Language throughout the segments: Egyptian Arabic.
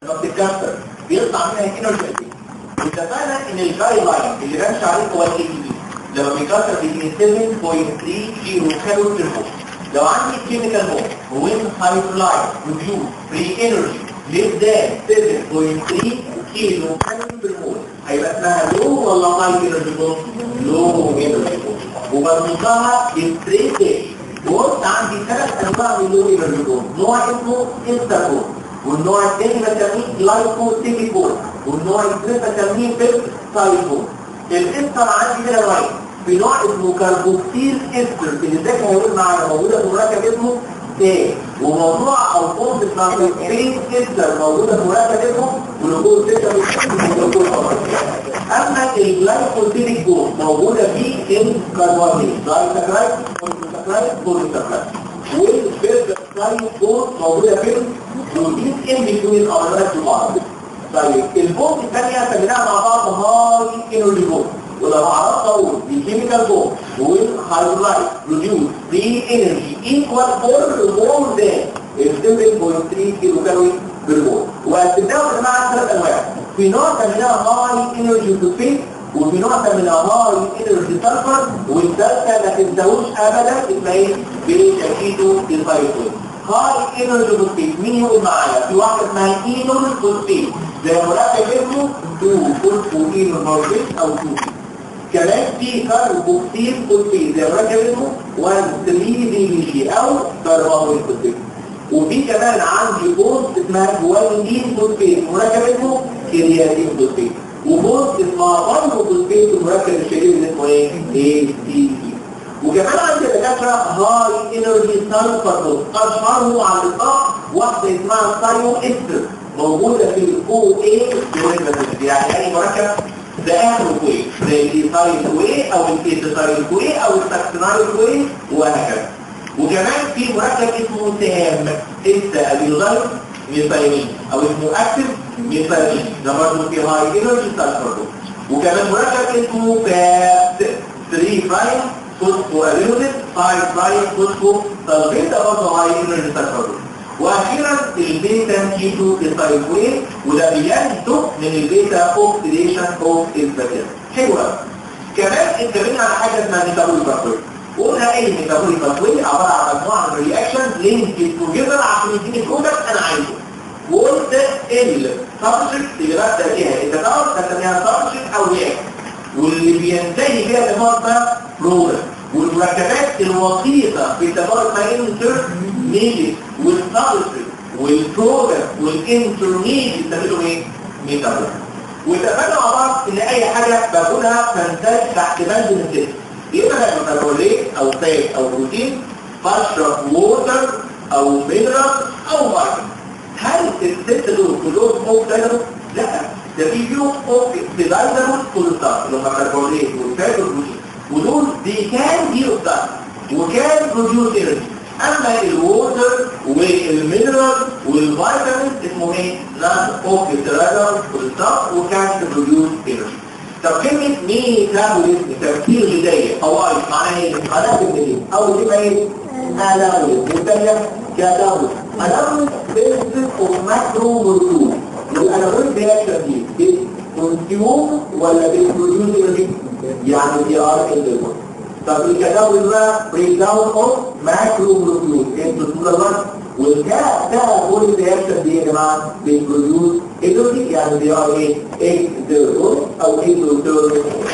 لما بتتكسر بيطلع منها انرجي قد ايه واتفقنا ان الجايد لاين اللي بمشي عليه هو الاي دي لما بيكسر بين 7.3 كيلو كالوري بير مول لو عندي كيميكال مول وين هايدرولايز بروديوس فري انرجي ليس ذان 7.3 كيلو كالوري بير مول هيبقى اسمها لو ولا هاي انرجي مول لو انرجي مول وبرمجها بالستريت داش بص عندي ثلاث انواع من اللو انرجي مول نوع اسمه انستاكول والنوع الثاني بسميه جلايكوسيليكول والنوع الثالث بسميه بيبسايكول الاستر عندي كده نوعين في نوع اسمه كاربوكسيل استر اللي ازاي هيقول معايا موجوده في مركب اسمه تاني وموضوع او فورم اسمها بين استر موجوده في مركب اسمه جلوكوز 6 اما الجلايكوسيليك جول موجوده في الكربونات دايسكرايد بوليسكرايد بوليسكرايد والبيرسايكول موجوده في بروتين ان بين الامراض بعض طيب البوم الثانيه سميناها مع بعض هاي انرجي بوم ولو عرفت اقول دي كيميكال بوم والهايدرولايت بروديوس فري انرجي ايكوال فور مور ذان 7.3 كيلو كالوري بير مول وهتبداوا يا جماعه ثلاث انواع في نوع سميناها هاي انرجي فوسفيت وفي نوع سميناها هاي انرجي سلفر والثالثه ما تنساوش ابدا اسمها ايه؟ بيشاكيتو الفايتوين هاي انرجي فوسفيت مين يقول معايا في واحد اسمها اينول فوسفيت زي مركب اسمه 2 فوسفو اينول فوسفيت او 2 كمان في كاربوكسيل فوسفيت زي مركب اسمه 1 3 دي جي او كربونيل فوسفيت وفي كمان عندي بوست اسمها جوانين فوسفيت مركب اسمه كرياتين فوسفيت وبوست اسمها بانو فوسفيت المركب الشهير اللي اسمه ايه؟ اي تي وكمان عندي دكاتره هاي انرجي سلفر اشهرهم على الاطلاق واحده اسمها سايو استر موجوده في الاو اي يعني اي مركب ده اخر كوي زي الايثايل كوي او الايثايل كوي او الساكسينايل كوي وهكذا وكمان في مركب اسمه سام استا ابيوزايل ميثايلين او اسمه اكتف ميثايلين ده برضه في هاي انرجي سلفر وكمان مركب اسمه فات 3 برايم فوسفو ابيوزيت 5 برايم فوسفو سلفيت ده برضه هاي انرجي سلفر واخيرا البيتا كيتو الفايبوين وده بينتج من البيتا اوكسيديشن اوف البكتيريا حلو قوي كمان اتكلمنا على حاجه اسمها ميتابوليك باثوي قلنا ايه الميتابوليك باثوي عباره عن مجموعه من الرياكشنز لينك توجذر عشان يديني برودكت انا عايزه وقلت السبجكت اللي ببدا فيها التدرج بسميها سبجكت او رياكشن واللي بينتهي فيها النهارده برودكت والمركبات الوسيطة في تبارك ما انترميديت والسبستريت والبرودكت والانترميديت بتعملوا ايه؟ ميتابوليك واتفقنا مع بعض ان اي حاجة باكلها تندرج تحت بند من الست يبقى ميتابوليك او فات او بروتين بشرب ووتر او مينرال او فيتامين هل الست دول كلهم اوكسيدرو؟ لا ده في فيهم اوكسيدايزرو كوليسترول اللي هم الكربونات والفات والبروتين ودول دي كان دي اوكسيد وكان بروديوس انرجي اما الووتر والمينرال والفيتامين اسمه ايه؟ نان اوكسيدايزر كوليسترول وكان بروديوس انرجي طب كلمة ميتابوليزم تفكير غذائي قواعد معناها ايه؟ هناخد منين؟ أول كلمة ايه؟ أناوليز والثانية كاتابوليز أناوليز بيزنس اوف ماكرو مولكيول والأناوليز رياكشن دي بتكونسيوم ولا بتبروديوس انرجي؟ يعني دي ار ال طب الكاتابوليز بقى بريك داون اوف ماكرو مولكيول انتوا الصورة بقى والكاتابوليز رياكشن دي يا جماعة بتبروديوس انرجي يعني دي ار ايه؟ اكزيرو او اكزيرو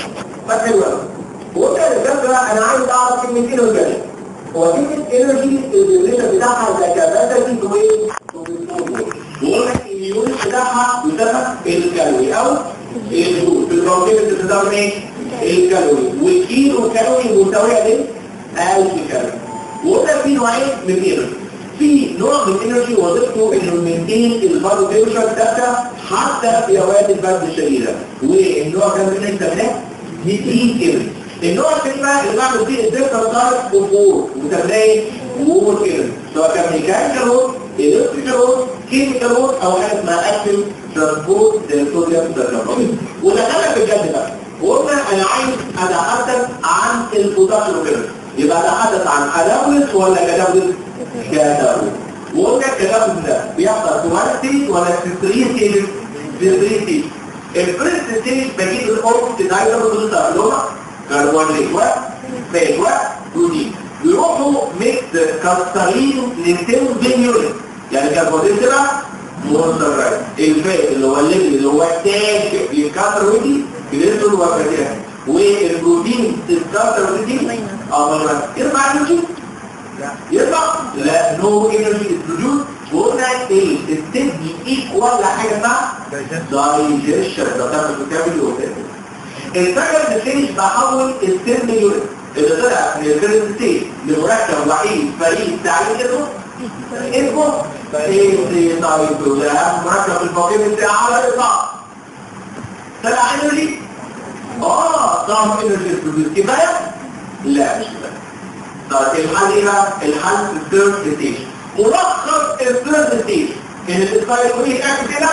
فحلو قوي وقلنا للدكتور انا عايز اعرف كلمه انرجي هو كلمه انرجي الديفينيشن بتاعها زي كاباسيتي تو ايه؟ وقلنا اليونت بتاعها يسمى الكالوري او الجول في البروتين بتستخدم ايه؟ الكالوري والكيلو كالوري مساويه ل 1000 كالوري وقلنا في نوعين من الانرجي في نوع من الانرجي وظيفته انه يمنتين البادي تمبرتشر بتاعتها حتى في اوقات البرد الشديده والنوع ده من الانرجي سميناه هيتين انرجي النوع الثاني بقى اللي بعمل فيه الدلتا تايب وفور وسميناه ايه؟ وور انرجي سواء كان ميكانيكال رود الكتريكال رود كيميكال رود او حاجه اسمها اكتيف ترانسبورت زي الصوديوم بيكربونات ودخلنا في الجد بقى وقلنا انا عايز اتحدث عن البوتاسيوم انرجي يبقى اتحدث عن ادابلس ولا كدابلس كدابلس وقلنا التجاوز ده بيحصل في وان ستيج ولا في 3 ستيج في 3 ستيج الفيرست ستيج بجيب الاوكسيدايزر بتاع اللي هو كربونيك وفات وبروتين يروحوا ميكس كاسترين لسيل فينيورين يعني كربونيك تبقى مونستر الفات اللي هو الليل اللي هو التاج بيتكسر ودي جليسرول وفاتيرا والبروتين تتكسر ودي اه يرفع الوجود يرفع لا نو انرجي بروديوس وقلنا ايه الستيب دي ايكوال لحاجه اسمها دايجيشن ده تعمل بتعمل ايه السكند ستيج بحول السيل مليون اللي طلع من الفيرست ستيج لمركب وحيد فريد تعليم اسمه اسمه ايه سي طيب ده مركب الفقير بتاع على الاطلاق طلع انرجي اه طبعا انرجي بروديوس كفايه لا مش كفايه طيب الحل ايه بقى؟ الحل في الثيرد ستيج ملخص الثيرد ستيج ان الاسبايل كل اكل كده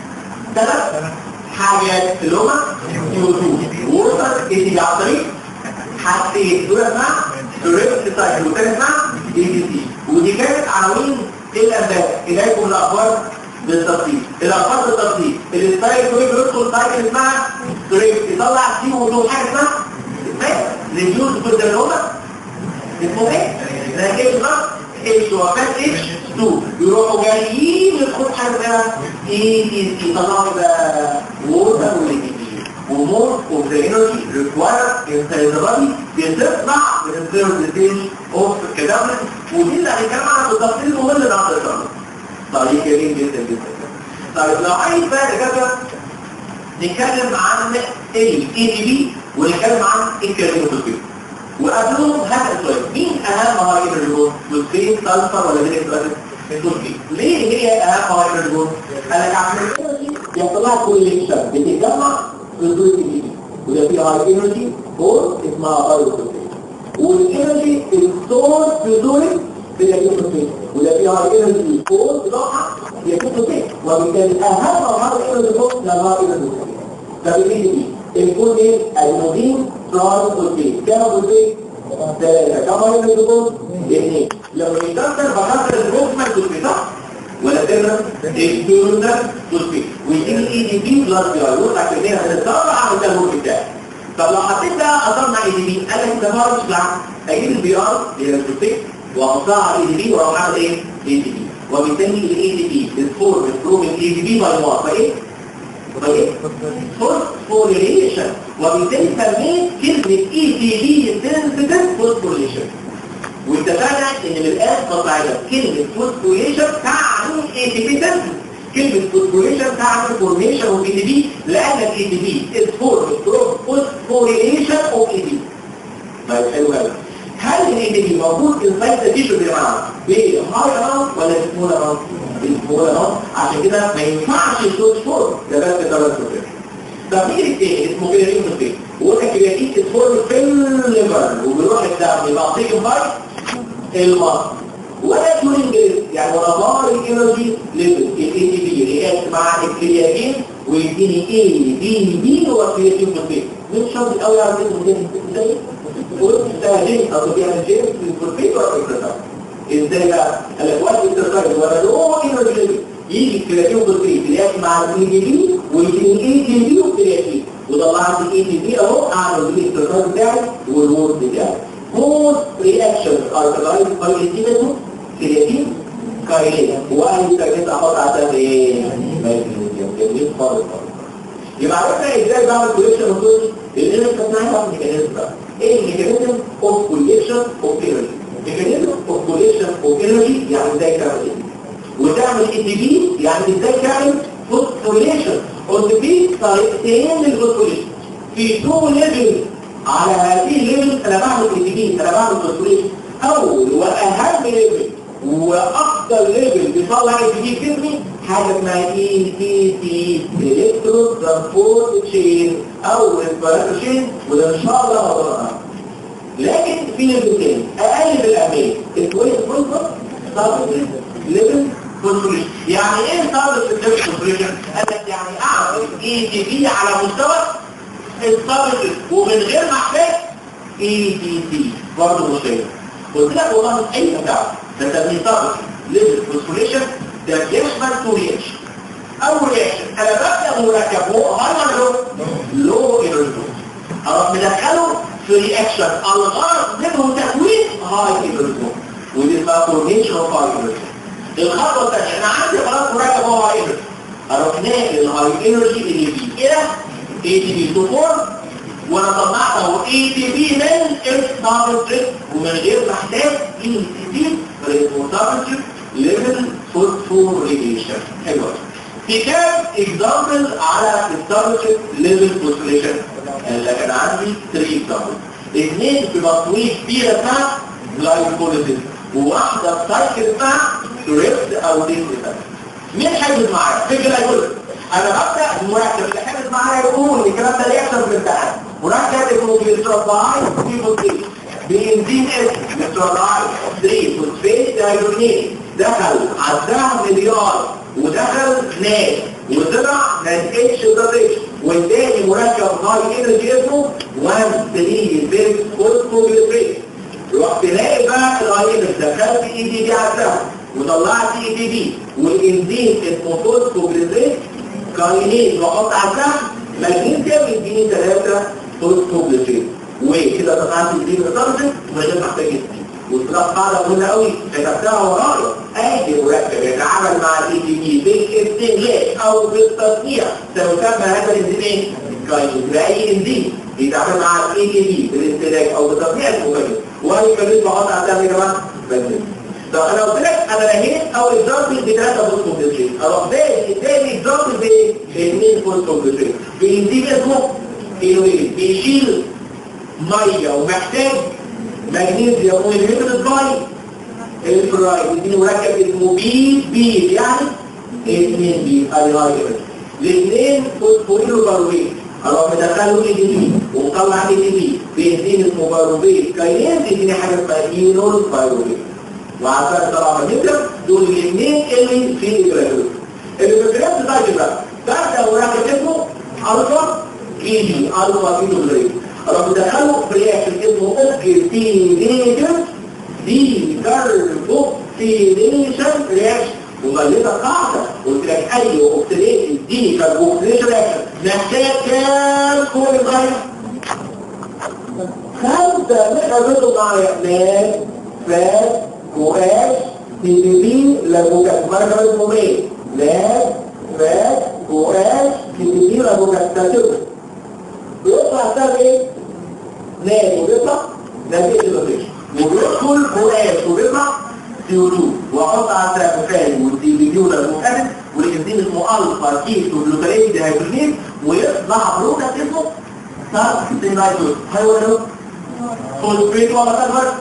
ثلاث حاجات اللي هما يوتيوب ووصل ايه عن طريق حاجتين دول اسمها دوريبت سايكل والتاني اسمها اي دي سي ودي كانت عناوين الانبات اليكم الاخبار بالتفصيل الاخبار بالتفصيل الاسبايل كل بيدخل سايكل اسمها دوريبت يطلع سي ودول حاجه اسمها ريديوز بالدرجه اسمه ايه؟ ده ايه بالظبط؟ اتش وفات اتش 2 يروحوا جايين يدخلوا حاجه اسمها اي دي سي طلعوا بقى ووتر وليكيد ومور اوف ذا انرجي ريكوايرد انسايد ذا بادي بتطلع من الثيرد ستيج اوف كدابلت ودي اللي هنتكلم عنها بالتفصيل مهم اللي هنقدر نشرحه. طيب جميل جدا جدا طيب لو عايز بقى دكاتره نتكلم عن الاي دي بي ونتكلم عن الكاريوتوبي وقبلهم هذا السؤال مين اهم هايدروجين فوسفين سلفر ولا مين فوسفين ليه هي اهم هايدروجين انا كعمل يحصل لها كوليكشن بتتجمع في الزوج الجديد وده فيها هاي انرجي فور اسمها هايدروجين والانرجي الستور في زوج في الجلوكوز وده فيها هاي انرجي فور بضاعه هي جلوكوز وبالتالي اهم هاي انرجي فور لها انرجي فبالتالي الكود ايه المودين ترانس فوسفين كام فوسفين ثلاثة كم هاي الجلوكوز اثنين لما يكسر بكسر الجلوكوز فوسفين صح ولا ترى الجلوكوز فوسفين ويجيب الاي دي بي بلس بي اي يقول لك ان انا هنطلع على الجلوكوز بتاعي طب لو حطيت ده اطلع اي دي بي قال لك ده ما مش اجيب البي ار اللي هي الفوسفين واحطها على الاي دي بي واروح اعمل ايه؟ اي دي بي وبالتالي الاي دي بي الفور بتروم الاي دي بي باي واحد فايه؟ فوسفوريليشن وبالتالي سميت كلمة اي تي بي سنسيتيف فوسفوريليشن واتفقنا ان من الان قطعية كلمة فوسفوريليشن تعني اي تي بي سنسيتيف كلمة فوسفوريليشن تعني فورميشن اوف اي تي بي لان الاي تي بي از فورم فوسفوريليشن اوف اي تي بي طيب حلو قوي هل الاي تي بي موجود انسايد ذا تيشو يا جماعه بهاي اماونت ولا سمول اماونت؟ الفول اهو عشان كده ما ينفعش الدوز فور ده بس ثلاث سكر طب في التاني اسمه كرياتين فوسفين وقلنا الكرياتين اتفورم في الليفر وبيروح الدم يبقى عطيك باي المصر ولا تورين يعني ولا بار الانرجي ليفل الاي تي بي رياكت مع الكرياتين ويديني اي بي بي هو الكرياتين فوسفين مش شرط قوي على كده ازاي قلت استهدين او يعني جيمس الفوسفين ولا الكرياتين ازاي بقى الاكواد التركيز ولا لو انرجي يجي الكرياتين بالطريق تلاقي مع الاي دي بي ويجي الاي دي بي والكرياتين وطلعت الاي دي بي اهو اعمل بيه التركيز بتاعي والوورد بتاعي both reactions are derived by الانتيمتو كرياتين كايلين واي كايلين احط عشان ايه ماجنيزيوم جميل خالص يبقى عرفنا ازاي بعمل كوليكشن اوف اللي انا كتبناها ميكانيزم ايه الميكانيزم اوف كوليكشن اوف انرجي ميكانيزم اوف كوليكشن اوف انرجي يعني ازاي تعمل ايه وتعمل اي تي بي يعني ازاي تعمل فوسفوريليشن قلت في طريقتين للفوسفوريليشن في تو ليفل على هذه الليفل انا بعمل اي تي بي انا بعمل فوسفوريليشن اول واهم ليفل واكثر ليفل بيطلع اي تي بي في جسمي حاجه اسمها اي تي سي الكترو ترانسبورت تشين او ريسبيراتور تشين وده ان شاء الله موضوعنا لكن في ليفلين اقل بالاهميه الكويس فوسفور صار ليفل فوسفوريشن يعني ايه صار ليفل فوسفوريشن قال لك يعني اعمل اي تي بي على مستوى الصابت ومن غير ما احتاج اي تي سي برضه مشكله قلت لك والله مش اي بتاع ده تسميه صابت ليفل ده بيشمل تو رياكشن اول رياكشن انا ببدا مركب هو هاي ولا لو لو انرجي اروح مدخله في رياكشن الغرض منه تكوين هاي انرجي ودي اسمها فورميشن اوف هاي انرجي الخطوه الثانيه انا عندي خلاص مركب هو هاي انرجي اروح ناقل الهاي انرجي اللي بي الى اي تي بي تو فور وانا طلعته اي تي بي من السابستريت ومن غير ما احتاج اي تي بي فالسابستريت ليفل فوسفوريليشن حلو في كام اكزامبل على السابستريت ليفل فوسفوريليشن لكن عندي 3 اكزامبل اثنين في مصوية كبيرة اسمها جلايكوليسيس وواحدة في سايكل اسمها توريست او ديسيسا مين حافظ معايا؟ في جلايكوليسيس انا ببدا المركب اللي حافظ معايا يقول الكلام ده يحصل في الامتحان مركب اسمه جليسرايد في فوسفيت بنزين اس جليسرايد 3 فوسفيت دايلونيت دخل عداها مليار ودخل ناس وطلع ما اتش ودرش والتاني مركب هاي انرجي اسمه 1 3 بيت فوسفوجليسريت رحت تلاقي بقى الهاي انرجي دخلت اي دي دي عداها وطلعت اي دي دي والانزيم اسمه فوسفوجليسريت كاينين وحط على الفحم ماجنيسيوم يديني 3 فوسفوجليسريت وكده طلعت الدين بترجم من غير ما احتاج الدين وطلعت قاعده مهمه قوي كتبتها ورايا اي مركب يتعامل مع الاي تي بي بالاستهلاك او بالتصنيع سيسمى هذا الانزيم ايه؟ كاينين باي انزيم يتعامل مع الاي تي بي بالاستهلاك او بالتصنيع اسمه كاينين واي كاينين بحط على الفحم يا جماعه بنزين طب انا قلت لك انا نهيت اول اكزامبل بثلاثه فوز كومبليشن اروح باقي الثاني اكزامبل باثنين فوز كومبليشن بينزيم اسمه ايه بيشيل ميه ومحتاج مغنيسيوم وينهبط باي الفرايد يديني مركب اسمه بي بي يعني اثنين بي ادي هاي الاثنين فوسفوريل باروبيت اروح مدخله اي دي بي ومطلع اي دي بي بنزين اسمه باروبيت كاينين يديني حاجه اسمها اينول باروبيت وعشان طبعا نبدا دول الاثنين اللي في الجرافيك اللي في الجرافيك ده بقى بعد مركب اسمه الفا كي دي الفا كي دي اروح مدخله في رياكشن اسمه اوكسيديتيف دي كاربوكسيليشن رياكشن وغلبت قاعدة قلت لك اي اوكسيديتيف دي كاربوكسيليشن رياكشن محتاج كام كل غير خمسة مش هزيدوا معايا مال فات كواش تي بي بي لابوكاس مركب اسمه ايه؟ مال فات كواش تي بي بي لابوكاس تاتيوكس بيطلع سبب ايه؟ نام وبيطلع نتيجة الروتيشن وبيدخل بوقاش وبيطلع CO2 واحط على الترافيكان والدي بي يو للمؤكد والانزيم اسمه الفا كيتو جلوتاريت ديهيدروجين ويطلع بروتين اسمه سارسينايتوس هاي ولا لا؟ فوسفيت ولا كذا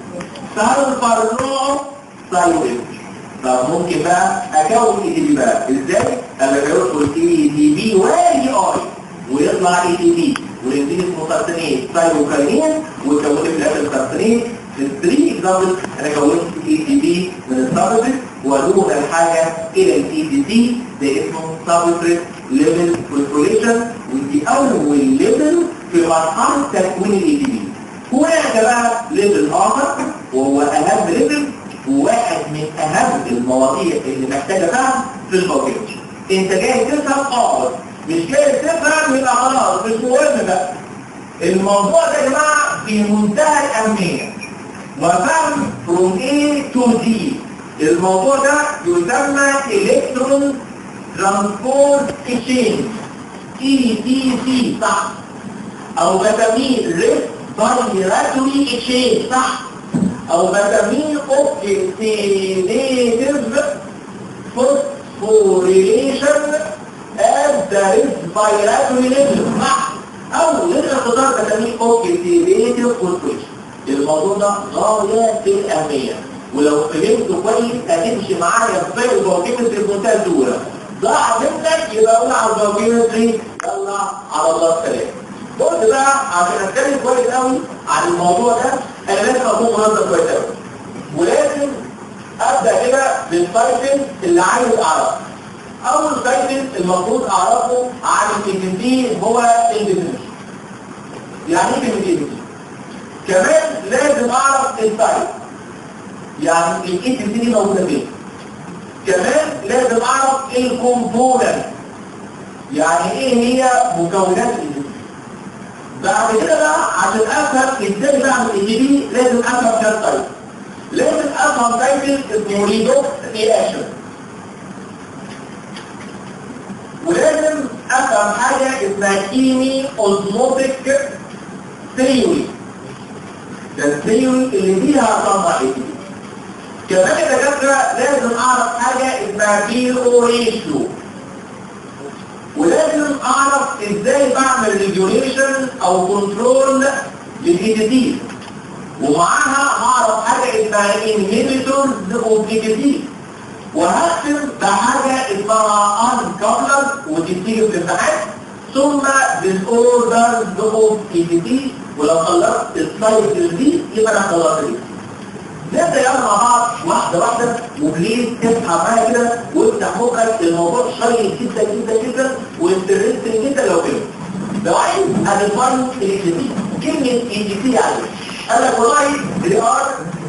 سالفارنو سايلين طب ممكن بقى اكون اي دي بي بقى ازاي؟ انا بيدخل اي دي بي واجي اي ويطلع اي دي بي والانزيم اسمه سارسينين سايلوكاينين وكونت في الاخر سارسينين في الثري اكزامبل انا كونت اي دي بي من السابستريت ودون الحاجه الى الاي دي دي ده اسمه سابستريت ليفل فوسفوريشن ودي اول ليفل في مرحله تكوين الاي دي بي هناك بقى ليفل اخر وهو اهم ليفل وواحد من اهم المواضيع اللي محتاجه فهم في الباكيج انت جاي تفهم اه مش جاي تفهم يبقى خلاص مش مهم بقى الموضوع ده يا جماعه في منتهى الاهميه وفهم from A to D الموضوع ده يسمى electron transport exchange ETC صح او بسميه respiratory exchange صح او بسميه oxidative phosphorylation at the respiratory level صح او للاختصار بسميه oxidative phosphorylation الموضوع ده غاية في الأهمية ولو فهمته كويس هتمشي معايا في الباكيمتري بمنتهى السهولة ضاع منك يبقى قول على الباكيمتري يلا على الله السلام قلت بقى عشان اتكلم كويس قوي عن الموضوع ده انا لازم اكون منظم كويس قوي ولازم ابدا كده بالسايكل اللي عايز اعرفه اول سايكل المفروض اعرفه عن الانتنتين هو الديفينيشن يعني ايه الانتنتين كمان لازم اعرف السايت يعني الايه دي موجوده فين كمان لازم اعرف الكومبوننت يعني ايه هي مكونات الانسولين بعد كده بقى عشان افهم ازاي بعمل اي بي لازم افهم كام طيب لازم افهم تايتل اسمه ريدوكس رياكشن ولازم افهم حاجه اسمها كيمي اوزموتيك ثيوري ده الثيوري اللي فيها طبعا ايه كمان يا دكاتره لازم اعرف حاجه اسمها بي او ريشيو ولازم اعرف ازاي بعمل ريجوليشن او كنترول للاي ومعاها هعرف حاجه اسمها انهبيتورز اوف اي وهختم بحاجه اسمها ان كابلر ودي بتيجي في الامتحان ثم disorders اوف اي ولو خلصت السايكل دي يبقى انا خلصت دي نبدا يلا مع بعض واحده واحده وبليز تفهم معايا كده وافتح مخك الموضوع شيق جدا جدا جدا وانترستنج جدا لو كده لو عايز اديفاين الاكتيفيتي كلمه اي يعني قال لك والله دي ار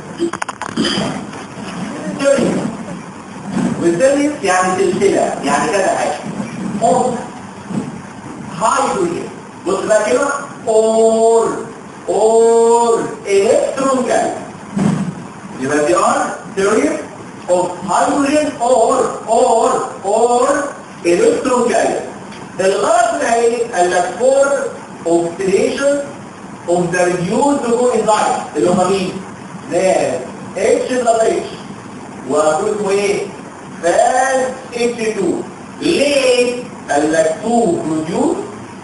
والثالث يعني سلسله يعني كذا حاجه اون هايدروجين بص بقى كده اور اور الكترون جاي يبقى دي ار theory of hydrogen or or or electron carrier الغرض العيني قال لك for oxidation of the reduced coenzyme اللي هم مين؟ ده H بلس H وهتقول اسمه ايه؟ فاز H2 ليه؟ قال لك to produce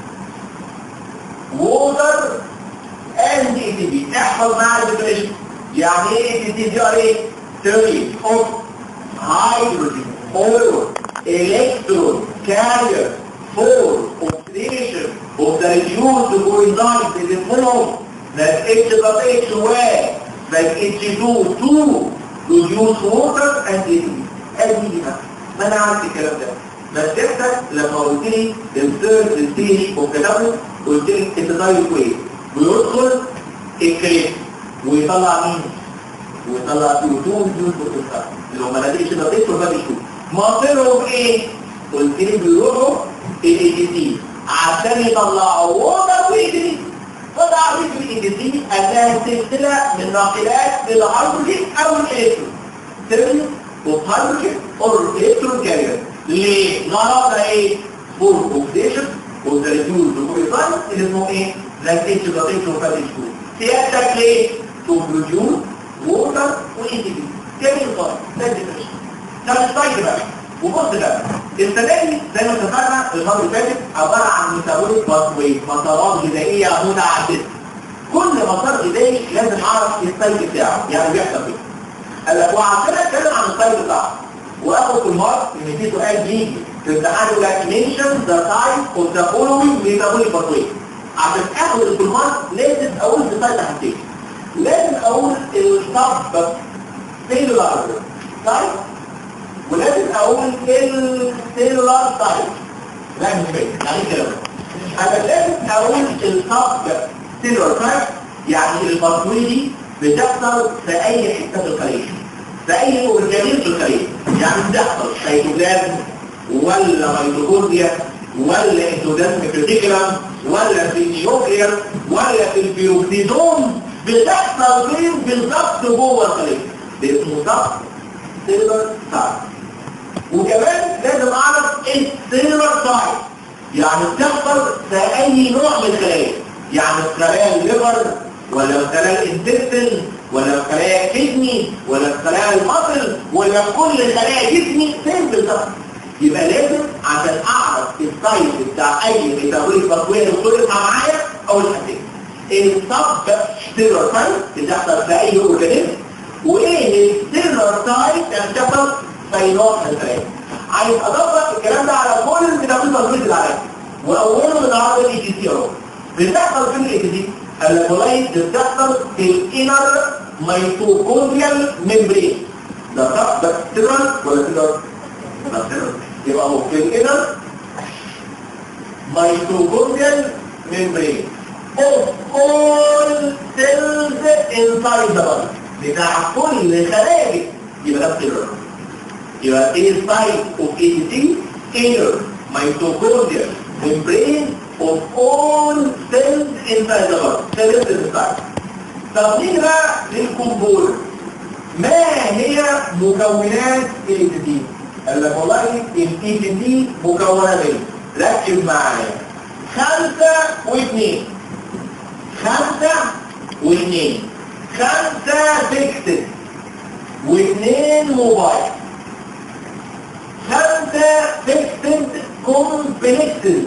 water and ATP احفظ معايا الديفينيشن يعني ايه دي دي ار ايه theory of hydrogen or electron carrier for oxidation of the reduced coenzymes in the form that H plus H way that H2 to produce water and ATP ادي دي ما انا عارف الكلام ده بس انت لما قلت لي الثيرد ستيج اوف ذا قلت لي انت طيب كويس ويدخل الكريم ويطلع مين ويطلع بيوتون جوز بروتوستات اللي هم لديش نظيف وما بيشوف مصيرهم ايه قلت لي بيروحوا الاي دي سي عشان يطلعوا ووتر واي دي فده في الاي دي سي انها سلسله من ناقلات للهيدروجين او الالكترون سيرفيس اوف هيدروجين اور الكترون كارير ليه؟ غرضها ايه؟ فور اوكسيشن والريديوز بروتوستات اللي اسمه ايه؟ لاكتيت لطيف وفاتش فود سيادتك ليه؟ to produce water وإنتبه كامل الفرق ده الديفرنشن ده مش طيب بقى وبص بقى السنة دي زي ما اتفقنا المرة اللي فاتت عبارة عن ميتابوليك باثوي مسارات غذائية متعددة كل مسار غذائي لازم اعرف السايكل بتاعه يعني بيحصل ايه قال لك وعشان اتكلم عن السايكل بتاعه واخد في المارك ان في سؤال بيجي في امتحان يقول لك mention the type of the following metabolic pathway عشان اخد الكلمات لازم اقول بسايد حاجتين لازم اقول الصب سيلولار تايب ولازم اقول السيلولار تايب لا مش كده يعني كده انا لازم اقول الصب سيلولار تايب يعني البطوي دي بتحصل في اي حته في الخليه في اي اورجانيزم في الخليه يعني بتحصل سيتوبلازم ولا ميتوكوندريا ولا اندوجازم كريتيكولم ولا في النيوكلير ولا في البيروكسيدوم بتحصل فين بالظبط جوه الخليه باسمه ضغط سيلر تايب وكمان لازم اعرف السيلر تايب يعني بتحصل في اي نوع من الخلايا يعني في خلايا الليفر ولا في خلايا الانتستين ولا في خلايا الكدني ولا في خلايا المصل ولا في كل خلايا جسمي فين بالظبط يبقى لازم عشان اعرف السايز بتاع اي ميتابوليك باثوي وصولها معايا اول حاجتين الصب ستيروتايب بتحصل في اي اورجانيزم وايه الستيروتايب بتحصل في نوع من الخلايا عايز اضبط الكلام ده على كل الميتابوليك باثوي العالم واولهم النهارده الاي جي سي اهو بتحصل فين الاي جي سي اللايت بتحصل في الانر ميتوكوندريال ميمبرين ده صح ده ستيرال ولا ستيرال يبقى هو في الانر mitochondrial membrane of all cells inside the body بتاع كل خلايا يبقى ده السيلولر يبقى ايه سايت اوف اي تي inner mitochondrial membrane of all cells inside the body cells inside طب نيجي بقى للكمبوننت ما هي مكونات الاي تي قال لك والله الاي تي مكونه من ركز معايا خمسة واثنين خمسة واثنين خمسة فيكسد واثنين موبايل خمسة فيكسد كومبلكسد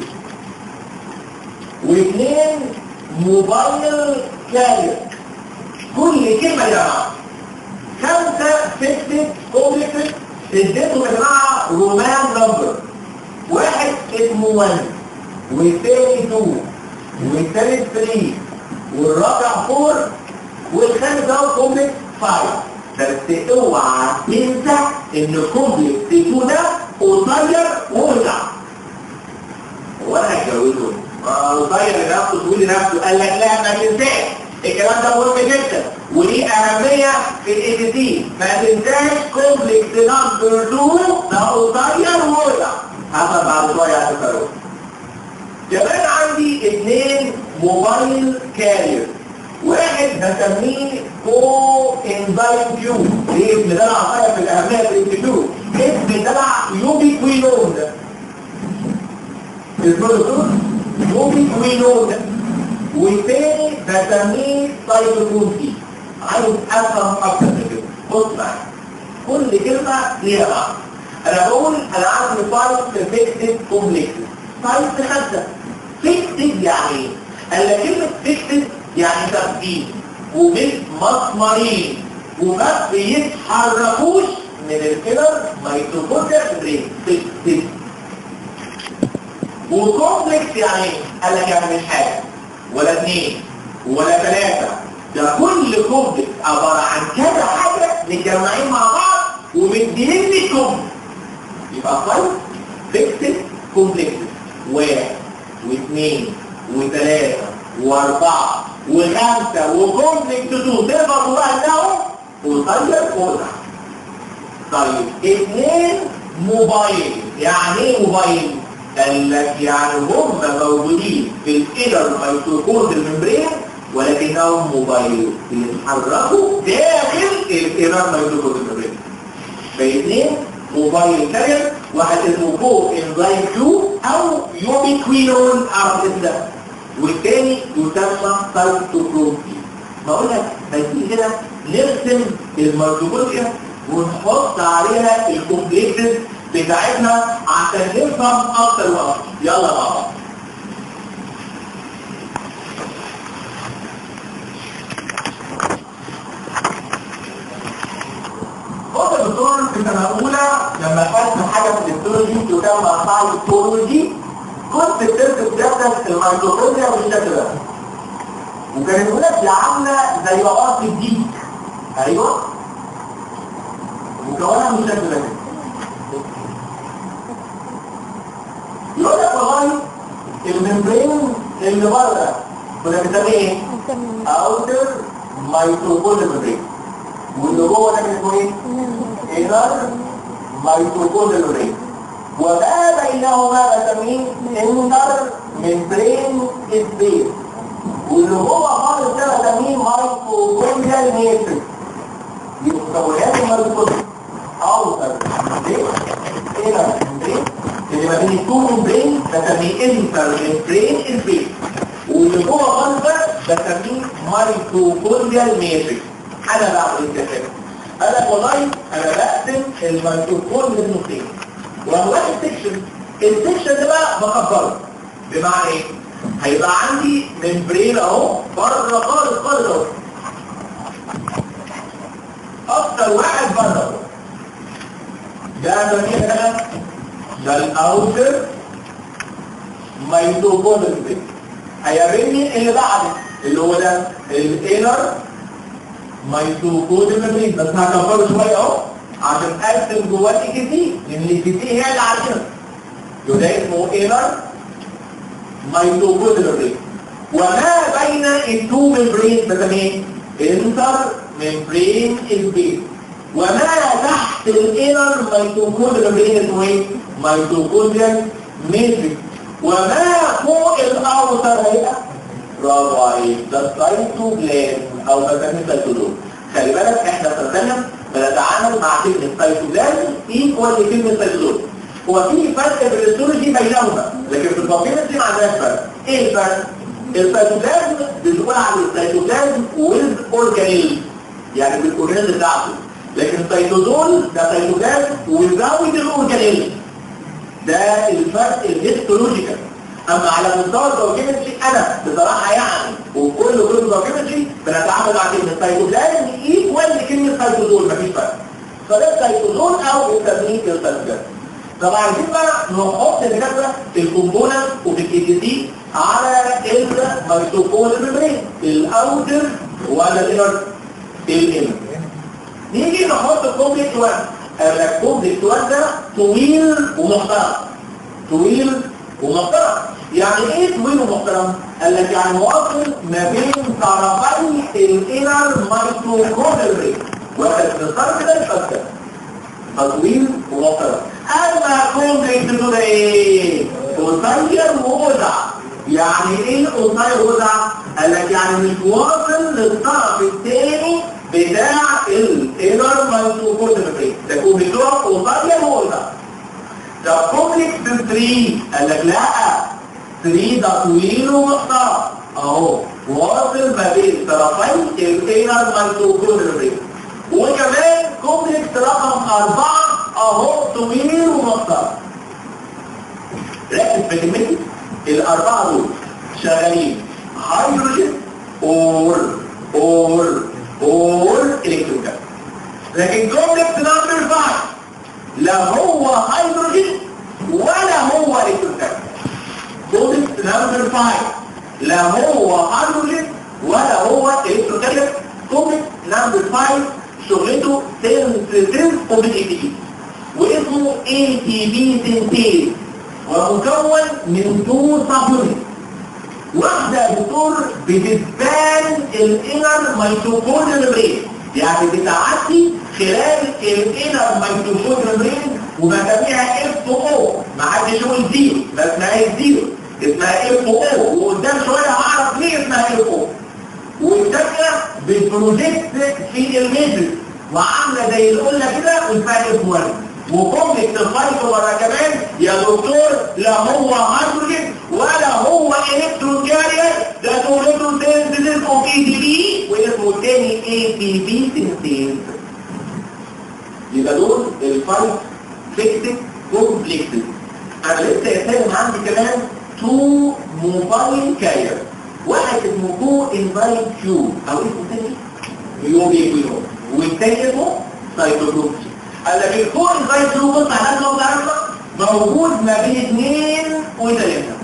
واثنين موبايل كارير كل كلمة يا جماعة خمسة فيكسد كومبلكسد اديتهم يا جماعة رومان نمبر واحد اسمه 1 والثاني 2 والثالث 3 والرابع 4 والخامس اهو كومبلكس 5 بس اوعى تنسى ان كومبلكس 2 ده قصير ووسع وانا هتجوزه قصير لنفسه طويل لنفسه قال لك لا ما تنساش الكلام ده مهم جدا وليه اهميه في الاي تي ما تنساش كومبلكس نمبر 2 ده قصير ووسع حسب بعد شويه هتفرقوا كمان عندي اثنين موبايل كارير واحد هسميه كو انزايم كيو ليه اسم ده العصايه في الاهميه في الانتيتيود اسم ده يوبيكوينون اسمه دكتور يوبيكوينون والتاني بسميه سايتوكروسي عايز افهم اكتر من كده بص معايا كل كلمه ليها معنى انا بقول انا عارف ان فايت فيكتد كومبلكس فايت خمسه فيكتد يعني ايه؟ قال لك كلمه فيكتد يعني تثبيت ومش مسمارين وما بيتحركوش من الكلر ميتوكوندريا برين فيكتد وكومبلكس يعني ايه؟ قال لك يعني مش حاجه ولا اثنين ولا ثلاثه ده كل كومبلكس عباره عن كذا حاجه متجمعين مع بعض ومدينين لي كومبلكس يبقى فايف فيكسد كومبلكس واحد واثنين وثلاثة واربعة وخمسة وكومبلكس تو تقدر تقول انهم قصير وسع طيب اثنين موبايل يعني ايه موبايل؟ قال لك يعني هم موجودين في الانر ميتوكوند الممبرين ولكنهم موبايل بيتحركوا داخل الانر ميتوكوند الممبرين فاثنين موبايل كارير واحد اسمه كو انزايم كيو او يوبيكوينون اعرف اسم ده والتاني يسمى سايتوكرومتي بقول لك بس كده نرسم الميتوكوندريا ونحط عليها الكومبلكسز بتاعتنا عشان نفهم اكتر واكتر يلا مع بعض بص يا دكتور في السنه الاولى لما خدت حاجه في الهيستولوجي تسمى سايتولوجي كنت بترسم جدك الميتوكوندريا بالشكل ده وكانت يقول لك دي عامله زي عقد الديك ايوه مكونها من الشكل ده يقول لك والله الممبرين اللي بره كنا بنسميه ايه؟ اوتر ميتوكوندريا ممبرين واللي جوه ده اسمه ايه؟ انر ميتوكوندريا ممبرين وما بينهما بسميه انتر ممبرين سبيس واللي جوه خالص ده بسميه ميتوكوندريا ماتريكس مكونات الميتوكوندريا اوتر ممبرين انر ممبرين اللي ما بين التو ممبرين بسميه انتر ممبرين سبيس واللي جوه خالص ده بسميه ميتوكوندريا ماتريكس انا بعمل التفاهم قال لك والله انا بقسم الميتوكوندريا لنصين وهو السكشن السكشن ده بقى بكبره بمعنى ايه هيبقى عندي ممبرين اهو بره خالص خالص اهو اكتر واحد بره اهو ده بنيه ده ده الاوتر ميتوكوندريا هيقابلني اللي بعده اللي هو ده الانر ميتوكوندريا ممبرين بس هكبره شويه اهو عشان ارسم جواه الاي تي لان الاي تي هي اللي عارفينها يبقى اسمه انر ميتوكوندريا وما بين التو ممبرين بسميه انتر ممبرين سبيس وما تحت الانر ميتوكوندريال ممبرين اسمه ايه؟ ميتوكوندريال ميتريك وما فوق الاوتر هيبقى برافو عليك ده السيتوبلازم او بسميه سيتوزوم خلي بالك احنا في الثانيه بنتعامل مع كلمه سيتوبلازم ايكوال لكلمه سيتوزوم هو في فرق في الهيستولوجي بينهما لكن في الباثولوجي ما عندناش فرق ايه الفرق؟ السيتوبلازم بنقول على السيتوبلازم ويز اورجانيل يعني بالاورجانيل بتاعته لكن السيتوزول ده سيتوبلازم ويزود الاورجانيل ده الفرق الهيستولوجيكال اما على مستوى البايوكيمستري انا بصراحه يعني وكل كل البايوكيمستري بنتعامل مع كلمه سيتوبلازم ايكوال لكلمه سيتوزول مفيش فرق فده السيتوزول او بنسميه السيتوبلازم طبعا عايزين بقى نحط الدكاتره الكومبوننت وفي الكي تي سي على الميتوكوندريال ميمبرين الاوتر ولا الانر الانر نيجي نحط الكومبلكس 1 الكومبلكس 1 ده طويل ومحترم طويل ومحترم يعني ايه طويل ومحترم قال لك يعني مواصل ما بين طرفي الانر ميتوكوندريال ميمبرين واحد من الطرف كده يبقى طويل ومحترم اما كومبلكس ده ايه قصير ووزع يعني ايه قصير ووزع قال لك يعني مش واصل للطرف الثاني بتاع الانر ميتوكوندريال ده كومبلكس قصير ووزع ده كومبلكس 3 قال لك لا 3 ده طويل ومحترم اهو واصل ما بين طرفي الانر ميتوكوندريال وكمان كومبلكس رقم أربعة أهو طويل ومحترم ركز في كلمتي الأربعة دول شغالين هيدروجين اور اور اور الكتروكال لكن كومبلكس نمبر 5 لا هو هيدروجين ولا هو الكتروكال كومبلكس نمبر 5 لا هو هيدروجين ولا هو الكتروكال كومبلكس نمبر 5 شغلته سينثيسيس اوف الاي تي بي واسمه اي تي بي سينثيز ومكون من تو سبيونت واحده دكتور بتسبان الانر ميتوكوندريال ميمبرين يعني بتعدي خلال الانر ميتوكوندريال ميمبرين وبسميها اف او ما حدش يقول زيرو ده اسمها ايه زيرو اسمها اف او وقدام شويه هعرف ليه اسمها اف او والثانيه بتبروجكت في الميدل وعامله زي القله كده والفرق في ورد وكومبلكس الفايت ورا كمان يا دكتور لا هو هيدروجين ولا هو الكترون كارير ده تولده سينثيسيس اوف اي دي بي واسمه الثاني اي دي بي سينثيز يبقى دول الفايت فيكتد كومبلكسز انا لسه يتكلم عندي كمان تو موبايل كارير واحد اسمه كو انفايت كيو او اسمه تاني يو بي كيو والتاني اسمه سايتوكرومسي قال لك الكو انفايت كيو بص على لو تعرفه موجود ما بين اثنين وثلاثه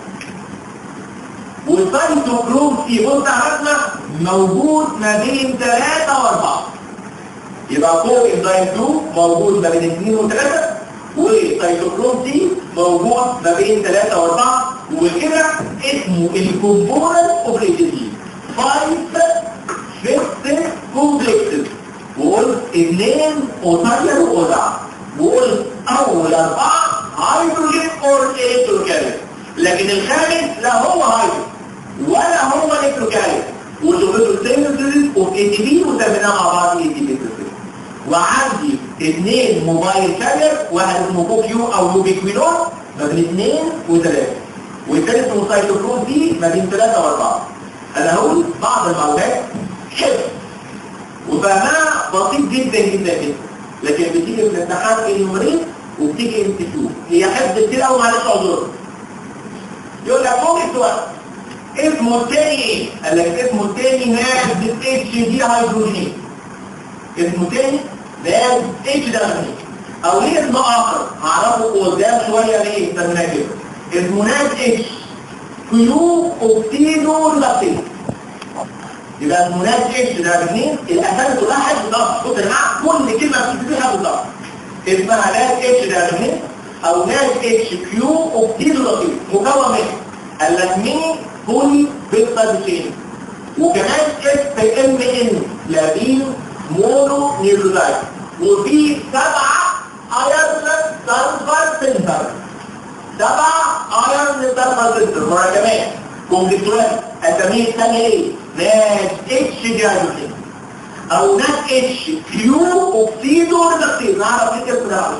والسايتوكرومسي بص عرفنا موجود ما بين ثلاثه واربعه يبقى كو انفايت كيو موجود ما بين اثنين وثلاثه والسيتوكروم دي موجود ما بين 3 و4 وكده اسمه الكومبوننت اوف الاي 5 فيكس كومبلكسز وقلت اثنين قصير وقزع وقلت اول اربعه هيدروجين اور الكتروكاليس لكن الخامس لا هو هيدروجين ولا هو الكتروكاليس وشغلته السينثيسيس اوف اي تي بي وسميناه مع بعض اي تي بي وعندي اثنين موبايل كارير واحد اسمه كوكيو او يوبيكوينون ما بين اثنين وثلاثة والثالث اسمه سايتوكروم دي ما بين ثلاثة واربعة انا هقول بعض المعلومات حلو وفهمها بسيط جدا جدا جدا لكن بتيجي في الامتحان اليومين وبتيجي ام كيو هي حفظ كتير قوي معلش اعذر يقول لك ممكن سؤال اسمه الثاني ايه؟ قال لك اسمه الثاني ناخد اتش دي هيدروجين اسمه تاني ده اتش ده غني او ليه اسم اخر هعرفه قدام شويه ليه سميناه كده اسمه ناس اتش كيو اوكسيدو لاكتيز يبقى اسمه ناس اتش ده غني الاساس واحد بالظبط بص يا جماعه كل كلمه بتكتبها بالظبط اسمها ناس اتش ده غني او ناس اتش كيو اوكسيدو لاكتيز مكون من اللاتمين بولي بيبتادين وكمان اس ام ان لابين مونو نيوكليوتايد وفي سبعة ايرن سلفر سنتر سبعة ايرن سلفر سنتر مرة كمان كونجكتوال اساميه الثانية ايه؟ ناس اتش ديهايدروجين او ناس اتش كيو اوكسيدو ريدكتيز نعرف ايه اسمه ده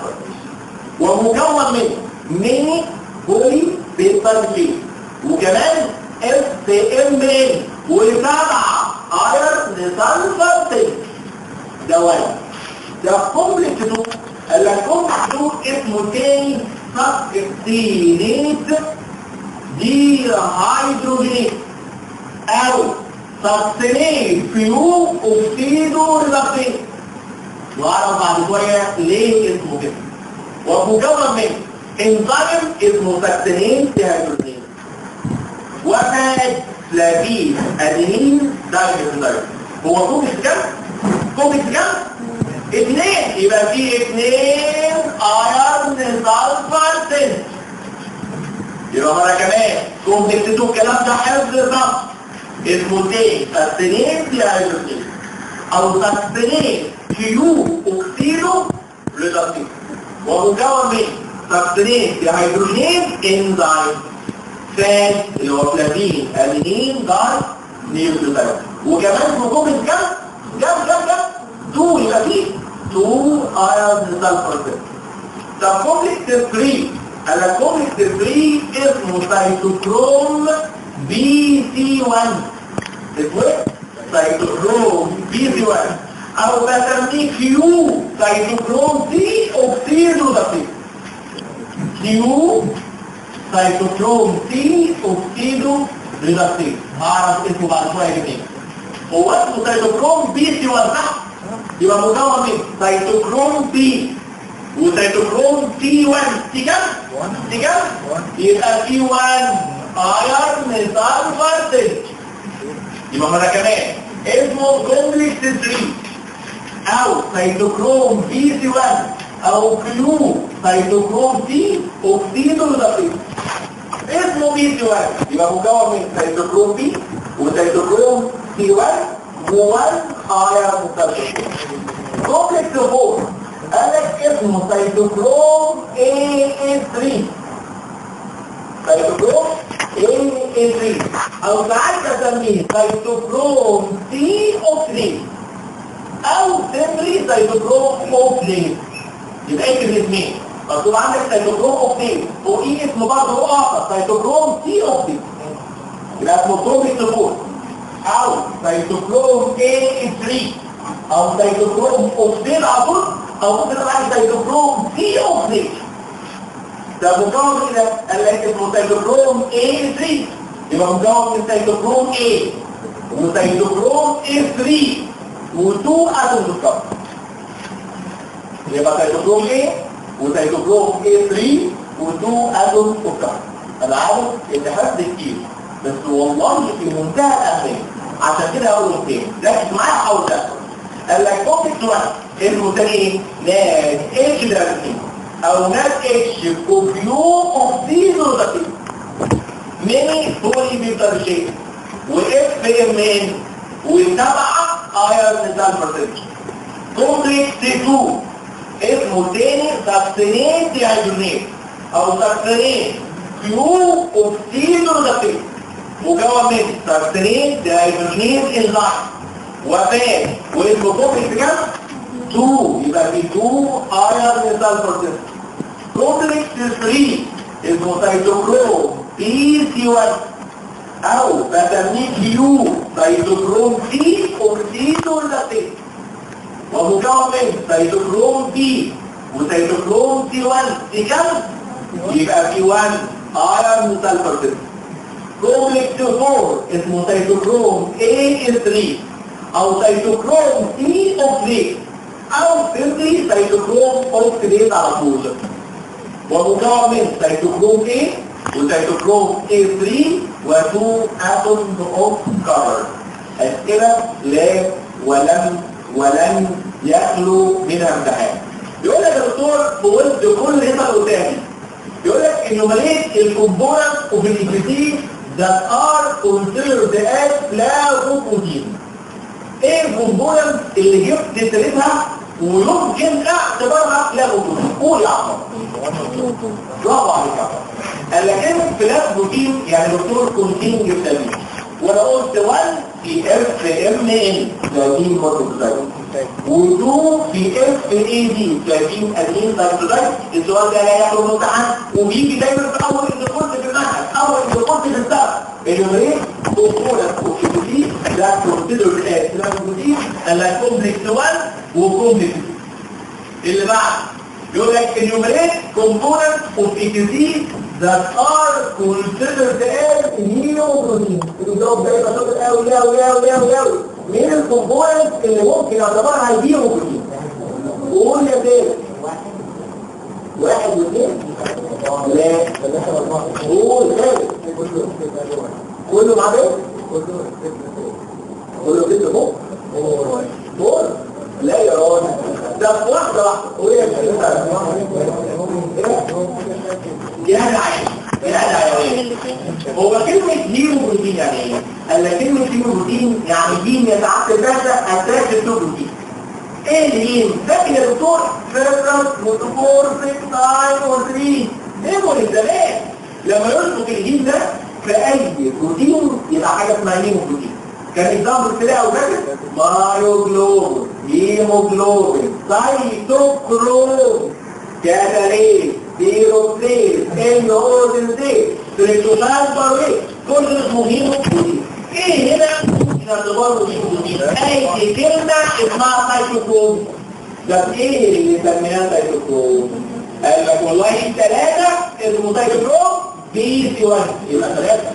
ومكون من ميني بولي بيبر جي وكمان اس ام ان وسبعة ايرن سلفر سنتر ده واحد ده كومبلكس 2 قال لك كومبلكس 2 اسمه تاني سبكتينيت دي هيدروجينيت او سبستينيت فيو اوكسيدو ريلاكتيت واعرف بعد شويه ليه اسمه كده ومكون من انزيم اسمه سبستينيت دي هيدروجينيت واحد فلافين ادينين دايهيدروجينيت هو كومبلكس كام؟ كومبلكس كام؟ اثنين يبقى في اثنين ايرن سلفر سنت يبقى مرة كمان كومبلكس 2 الكلام ده حفظ الرقم اسمه تاني سبستينين دي هيدروجين او سبستينين كيو اوكسيدو ريدكتيف ومكون من سبستينين دي هيدروجين انزيم فات اللي هو فلافين امينين داي نيوكليوتايد وكمان في كومبلكس كام؟ كام كام كام؟ 2 يبقى فيه 2 ايرون سلفر طب كومبلكس 3 على كومبلكس 3 اسمه سيتوكروم بي سي 1 اسمه ايه؟ سيتوكروم بي سي 1 او بسميه كيو سيتوكروم سي اوكسيدو دقيق كيو سيتوكروم سي اوكسيدو ريدكتيز هعرف اسمه بعد شويه كده هو اسمه سيتوكروم بي سي 1 صح؟ يبقى مكون من سيتوكروم بي وسيتوكروم تي 1 تي كام؟ تي كام؟ يبقى تي 1 ايرن سلفر سنت يبقى مرة كمان اسمه كومبلكس 3 او سيتوكروم بي سي 1 او كيو سيتوكروم تي اوكسيدو دقيق اسمه بي سي 1 يبقى مكون من سيتوكروم بي وسيتوكروم تي 1 و1 ايرن سلفر كومبلكس 4 قال لك اسمه سيتوكروم AA3 سيتوكروم AA3 او ساعات اسميه سيتوكروم CO3 او سيمبلي سيتوكروم O3 يبقى اكتب الاثنين مكتوب عندك سيتوكروم O3 واي اسمه برضه هو اخر سيتوكروم CO3 يبقى اسمه كومبلكس 4 او سيتوكروم A3 او سيتوكروم اوكسيد على طول او ممكن تبقى سيتوكروم سي اوكسيد ده مكون كده قال لك اسمه سيتوكروم A3 يبقى مكون من سيتوكروم A وسيتوكروم A3 و2 اتوم بالظبط يبقى سيتوكروم A وسيتوكروم A3 و2 اتوم بالظبط انا عارف ان حد كتير بس والله في منتهى الاهميه عشان كده اقول لك ركز معايا حاول تاخد قال لك كومبلكس 1 اسمه تاني ايه؟ ناس اتش دايركتين او ناس اتش كوبيو اوكسيدو دقيق ميني بولي بيبترشيت واف ام ان وسبعة ايرن سلفر كومبلكس 2 اسمه تاني سبستينيت ديهايدرونيت او سبستينيت كيو اوكسيدو دقيق مكون من سبستينيت ديهايدرونيت انزيم وفات والكوبلكس كام؟ 2 يبقى في 2 ايرن سلفر كومبلكس 3 اسمه سيتوكروم بي سي 1 او بسميه كيو سيتوكروم سي اوكسيدو لاتين ومكون من سيتوكروم بي وسيتوكروم سي 1 دي كام؟ يبقى في 1 ايرن سلفر كومبلكس 4 اسمه سيتوكروم اي 3 او سيتوكروم سي اوكسيد او سيمبلي سيتوكروم اوكسيديز على طول ومكون من سيتوكروم A وسيتوكروم A3 و2 اتوم اوف كاربون اسئله لا ولم ولن يخلو منها امتحان يقول لك يا دكتور بولد كل هنا قدامي يقول لك انه مليت الكومبوننت اوف الايكويتي that are considered as plasmoprotein ايه الكومبوننت اللي جبت سيرتها ويمكن اعتبارها لا وجود قول يا عمر برافو عليك يا عمر قال لك ايه فلاس بروتين يعني دكتور كونتين جبتامين وانا قلت 1 في اف ام ان تلاتين مولتبلاي و2 في اف اي دي تلاتين ادين تايبلاي السؤال ده لا يخلو من امتحان وبيجي دايما في اول اللي قلت في المنهج اول اللي قلت في السبب اليومين دكتورة كوكيبوتي ده كونتيدر الاسلام قال لك كومبلكس 1 وكومبلكس اللي بعد يقول لك enumerate components of EQC that are considered as immunoprotein الجواب ده يبقى شاطر قوي قوي قوي قوي قوي مين الكومبوننت اللي ممكن اعتبرها البيوبروتين قول يا سيدي واحد واثنين لا قول ثالث كله مع ده كله كده فوق فوق لا يا راجل ده واحدة واحدة وهي جهاز عين جهاز عيوية هو كلمة نيوبروتين يعني ايه؟ قال لك كلمة نيوبروتين يعني جين يتعطل باشا أساس البروتين ايه الجين؟ فاكر يا دكتور؟ فيرس موتوفور سيك ناين وثري ميموري زمان لما يسلك الجين ده في أي بروتين يبقى حاجة اسمها نيوبروتين كان اكزامبل تلاقي او فاكر مايوجلوبين هيموجلوبين سايتوكروم كاتاليز بيروكليز انيوزنزيز تريكتوفان بارويت كل ده اسمه هيموجلوبين ايه هنا نعتبره هيموجلوبين اي كلمه اسمها سايتوكروم ده ايه اللي سميناه سايتوكروم قال لك والله الثلاثه اسمه سايتوكروم بي سي 1 يبقى ثلاثه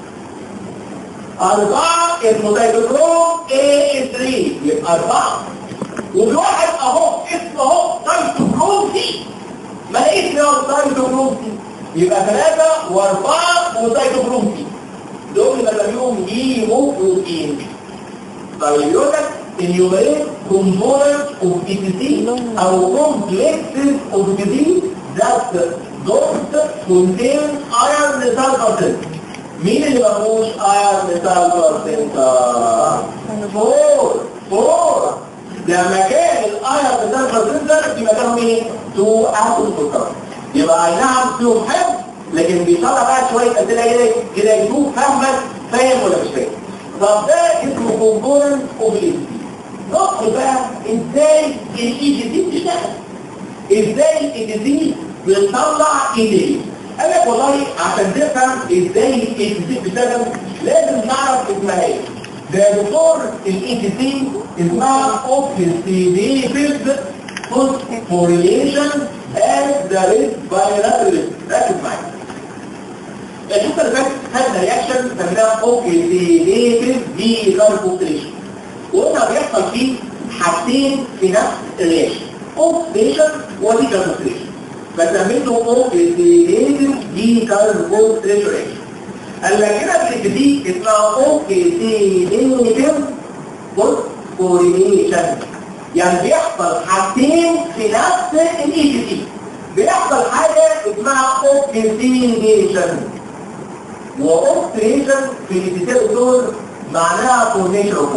أربعة المتيجرون A3 يبقى أربعة وواحد أهو اسمه أهو تايتوكروم سي ما لقيت له تايتوكروم سي يبقى ثلاثة وأربعة وتايتوكروم سي دول اللي بسميهم هيموبروتين طيب يقول لك enumerate components of ETC أو complexes of ETC that don't contain iron sulfate مين اللي مفهوش اير ميتال بارسنتا فور فور لما كان الاير ميتال بارسنتا يبقى كانوا مين تو اتوم سكر يبقى اي نعم فيهم حفظ لكن بيطلع بقى شويه اسئله كده كده يشوف فاهمك فاهم ولا مش فاهم طب ده اسمه كومبوننت اوف ندخل بقى ازاي الاي جي دي بتشتغل ازاي الاي دي بتطلع ايديه قال لك والله عشان تفهم ازاي الاي تي سي بتشتغل لازم نعرف اسمها ايه ده يا دكتور الاي تي سي اسمها اوكسيديتيف فوسفوريليشن از ذا ريد بايلاترال ركز معايا الحته اللي فاتت خدنا رياكشن سميناها اوكسيديتيف دي كاربوكسيليشن وقلنا بيحصل فيه حاجتين في نفس الرياكشن اوكسيديشن ودي كاربوكسيليشن فسميته اوكسيديتيف دي كاربوكسيليشن قال لك هنا في دي اسمها اوكسيديتيف فوسفوريليشن يعني بيحصل حاجتين في نفس الاي تي سي بيحصل حاجه اسمها اوكسيديشن واوكسيديشن في الاي دول معناها فورميشن اوف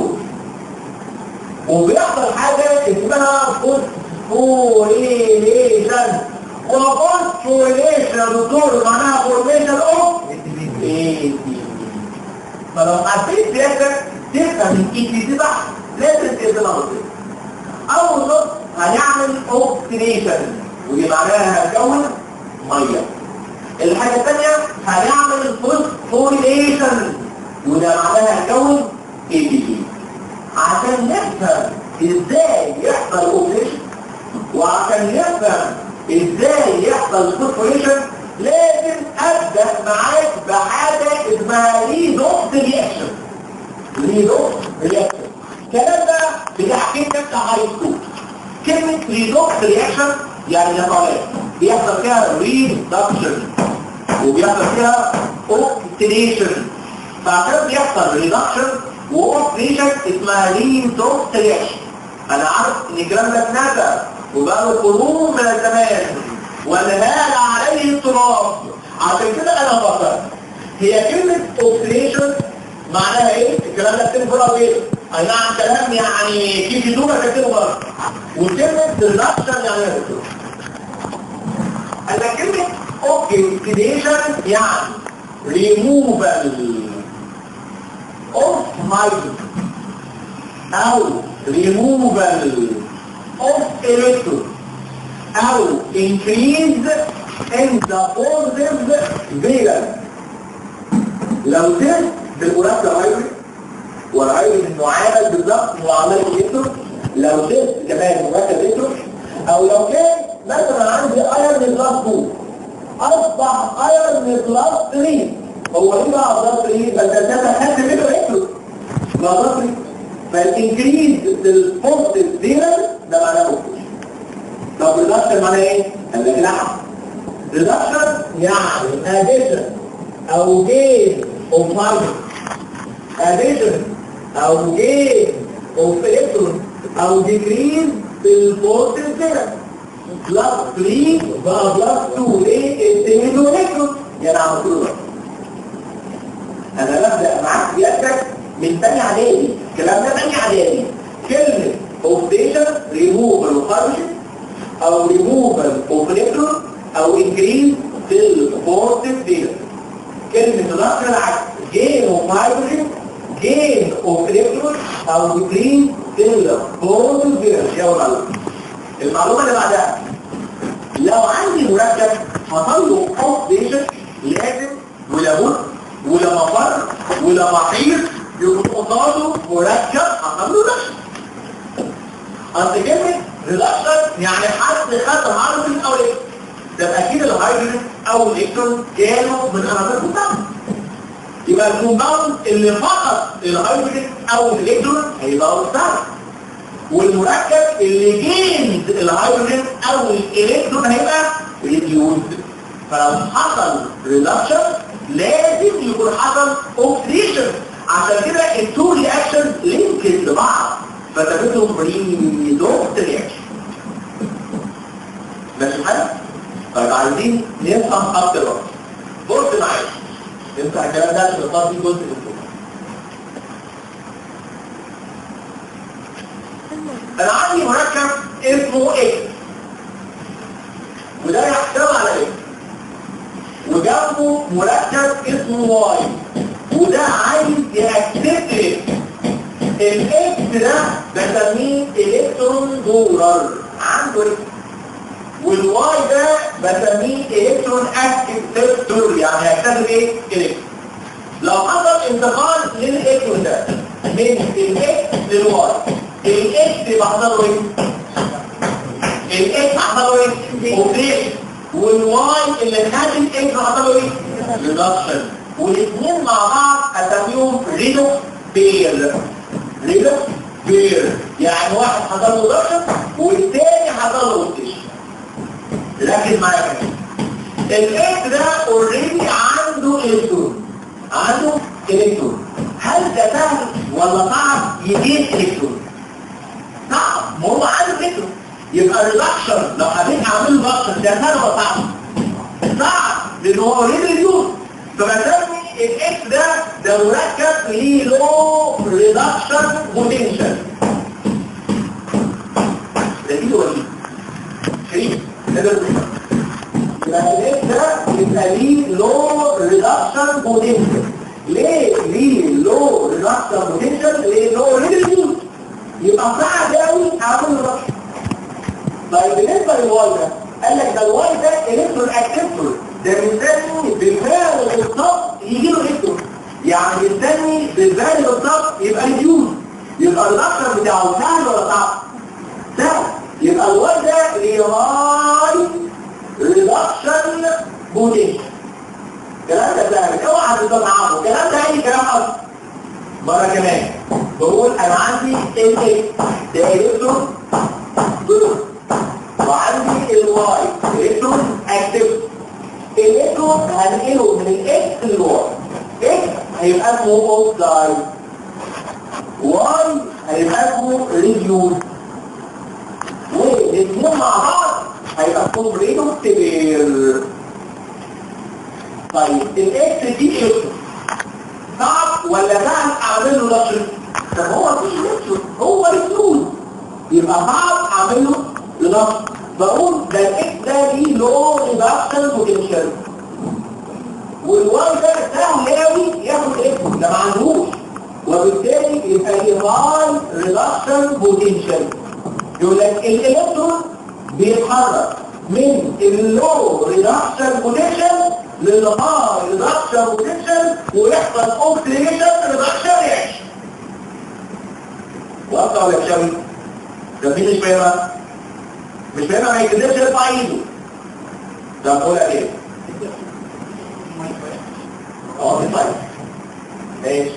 وبيحصل حاجه اسمها فوسفوريليشن وفوسفوريليشن يا دكتور معناها فورميشن اوف ايه فلو حبيت سيادتك تفهم الاي تي سي صح لازم تقدرها بسيط اول نص هنعمل اوكسيديشن ودي معناها هنكون ميه الحاجه الثانيه هنعمل فوسفوريليشن وده معناها هنكون اي تي سي عشان نفهم ازاي يحصل اوكسيديشن وعشان نفهم ازاي يحصل فوسفوريليشن لازم ابدا معاك بحاجه اسمها ريدوكس رياكشن ريدوكس رياكشن الكلام ده بتحكي بتاع هاي سكول كلمه ريدوكس رياكشن يعني نقالات بيحصل فيها ريدكشن وبيحصل فيها اوكسيديشن فعشان بيحصل ريدكشن واوكسيديشن اسمها ريدوكس رياكشن انا عارف ان الكلام ده اتنسى وبقاله قرون من الزمان ونهال عليه التراب عشان كده انا بفكر هي كلمة اوكسيديشن معناها ايه؟ الكلام ده بتنفر ايه؟ اي نعم كلام يعني كيف دوبة كتير برضه وكلمة ريدكشن يعني ايه قال لك كلمة اوكسيديشن يعني ريموفال اوف هيدروجين او ريموفال اوف الكترون او increase in the positive valence لو ده بالمركب هيدروجين والهيدروجين معامل بالظبط معامله الالكترون لو ده كمان مركب الكترون او لو كان مثلا عندي ايرن بلس 2 اصبح ايرن بلس 3 هو ايه بقى بلس 3 بل ده ده خدت منه الكترون بلس 3 فالانكريز البوزيتيف فالنس ده معناه اوكسجين طب ريدكشن معناه ايه؟ قال لك لا ريدكشن يعني اديشن او جين اوف هيدروجين addition او gain of electron او decrease في البوزيتيف فالنس بلس 3 بقى بلس 2 ليه؟ التنين الكترون يعني عم كله انا ببدا معاك سيادتك من تاني اعدادي الكلام ده تاني اعدادي كلمه اوكسيشن ريموفال اوف هيدروجين او ريموفال اوف الكترون او انكريز في البوزيتيف فالنس كلمه الاخر العكس جين اوف هيدروجين جين اوف الكترون او ديكريز في البوزيتيف فالنس يا ولد المعلومه اللي بعدها لو عندي مركب حصل له اوكسيشن لازم ولا بد ولا مفر ولا محيط يكون قصاده مركب حصل له رشد اصل كلمه ريدكشن يعني حد خد هيدروجين او الكترون ده اكيد الهيدروجين او الالكترون كانوا من عناصر متعدده يبقى الكومباوند اللي فقط الهيدروجين او الالكترون هيبقى مستعمل والمركب اللي جيند الهيدروجين او الالكترون هيبقى ريديوز فلو حصل ريدكشن لازم يكون حصل اوكسيشن عشان كده التو رياكشن لينكد لبعض فتبتهم ريدوكت رياكشن ماشي حاجه؟ طيب عايزين نفهم اكتر بقى بص معايا انت الكلام ده عشان تختار فيه جزء من الفوق انا عندي مركب اسمه اكس وده يحتوي على اكس وجنبه مركب اسمه واي وده عايز يأكسبت الاكس ده بسميه الكترون دورر عنده اكس والواي ده بسميه الكترون اكسبتور يعني هيكتسب ايه الكترون لو حصل انتقال للالكترون ده من الاكس للواي الاكس يبقى حصل له ايه الاكس حصل له ايه اوكسيشن والواي اللي خد الاكس حصل له ايه ريدكشن والاثنين مع بعض اسميهم ريدوكس بير ريدوكس بير يعني واحد حصل له ريدكشن والثاني حصل له اوكسيشن ركز معايا كمان الاكس ده اوريدي عنده الكترون عنده الكترون هل ده سهل ولا صعب يجيب الكترون صعب ما هو عنده الكترون يبقى الريدكشن لو حبيت اعمل ريدكشن ده سهل ولا صعب صعب لان هو اوريدي ريديوس فبسمي الاكس ده ده مركب ليه لو ريدكشن بوتنشال ده دي وليد شريك ده يبقى الاكس ده يبقى ليه لو ريدكشن بوتنشال ليه ليه لو ريدكشن بوتنشال ليه لو ريديوس يبقى صعب قوي اعمل ريدكشن طيب بالنسبه للواي ده قال لك ده الواي ده الكترون اكتيفور ده مستني بالفعل بالظبط يجي له الكترون يعني مستني بالفعل بالظبط يبقى ريديوس يبقى الريدكشن بتاعه سهل ولا صعب؟ سهل يبقى الواي ده ليه هاي ريدكشن بوتنشال الكلام ده سهل اوعى تتصعبه الكلام ده اي كلام اصلا مره كمان بقول انا عندي ال اكس ده الكترون جلوس وعندي الواي الكترون اكتف الالكترون هنقله من الاكس للواي اكس هيبقى اسمه اوكسايد واي هيبقى اسمه ريديوز والاثنين مع بعض هيبقى اسمهم ريدوكتيبير طيب الاكس دي الكترون صعب ولا سهل اعمل له نشر طب هو في الكترون هو الفلويد يبقى صعب اعمل له ريدكشن بقول ده الاكس ده ليه لو ريدكشن بوتنشال والواي ده سهل قوي ياخد الكترون ده ما عندهوش وبالتالي يبقى ليه هاي ريدكشن بوتنشال يقول لك الالكترون بيتحرك من اللو ريدكشن بوتنشال للهاي ريدكشن بوتنشال ويحصل اوكسيديشن ريدكشن رياكشن واضحه ولا مش قوي؟ ده مين مش فاهمها؟ مش فاهمها ما يقدرش يرفع ايده ده بقولها ايه؟ اه طيب ماشي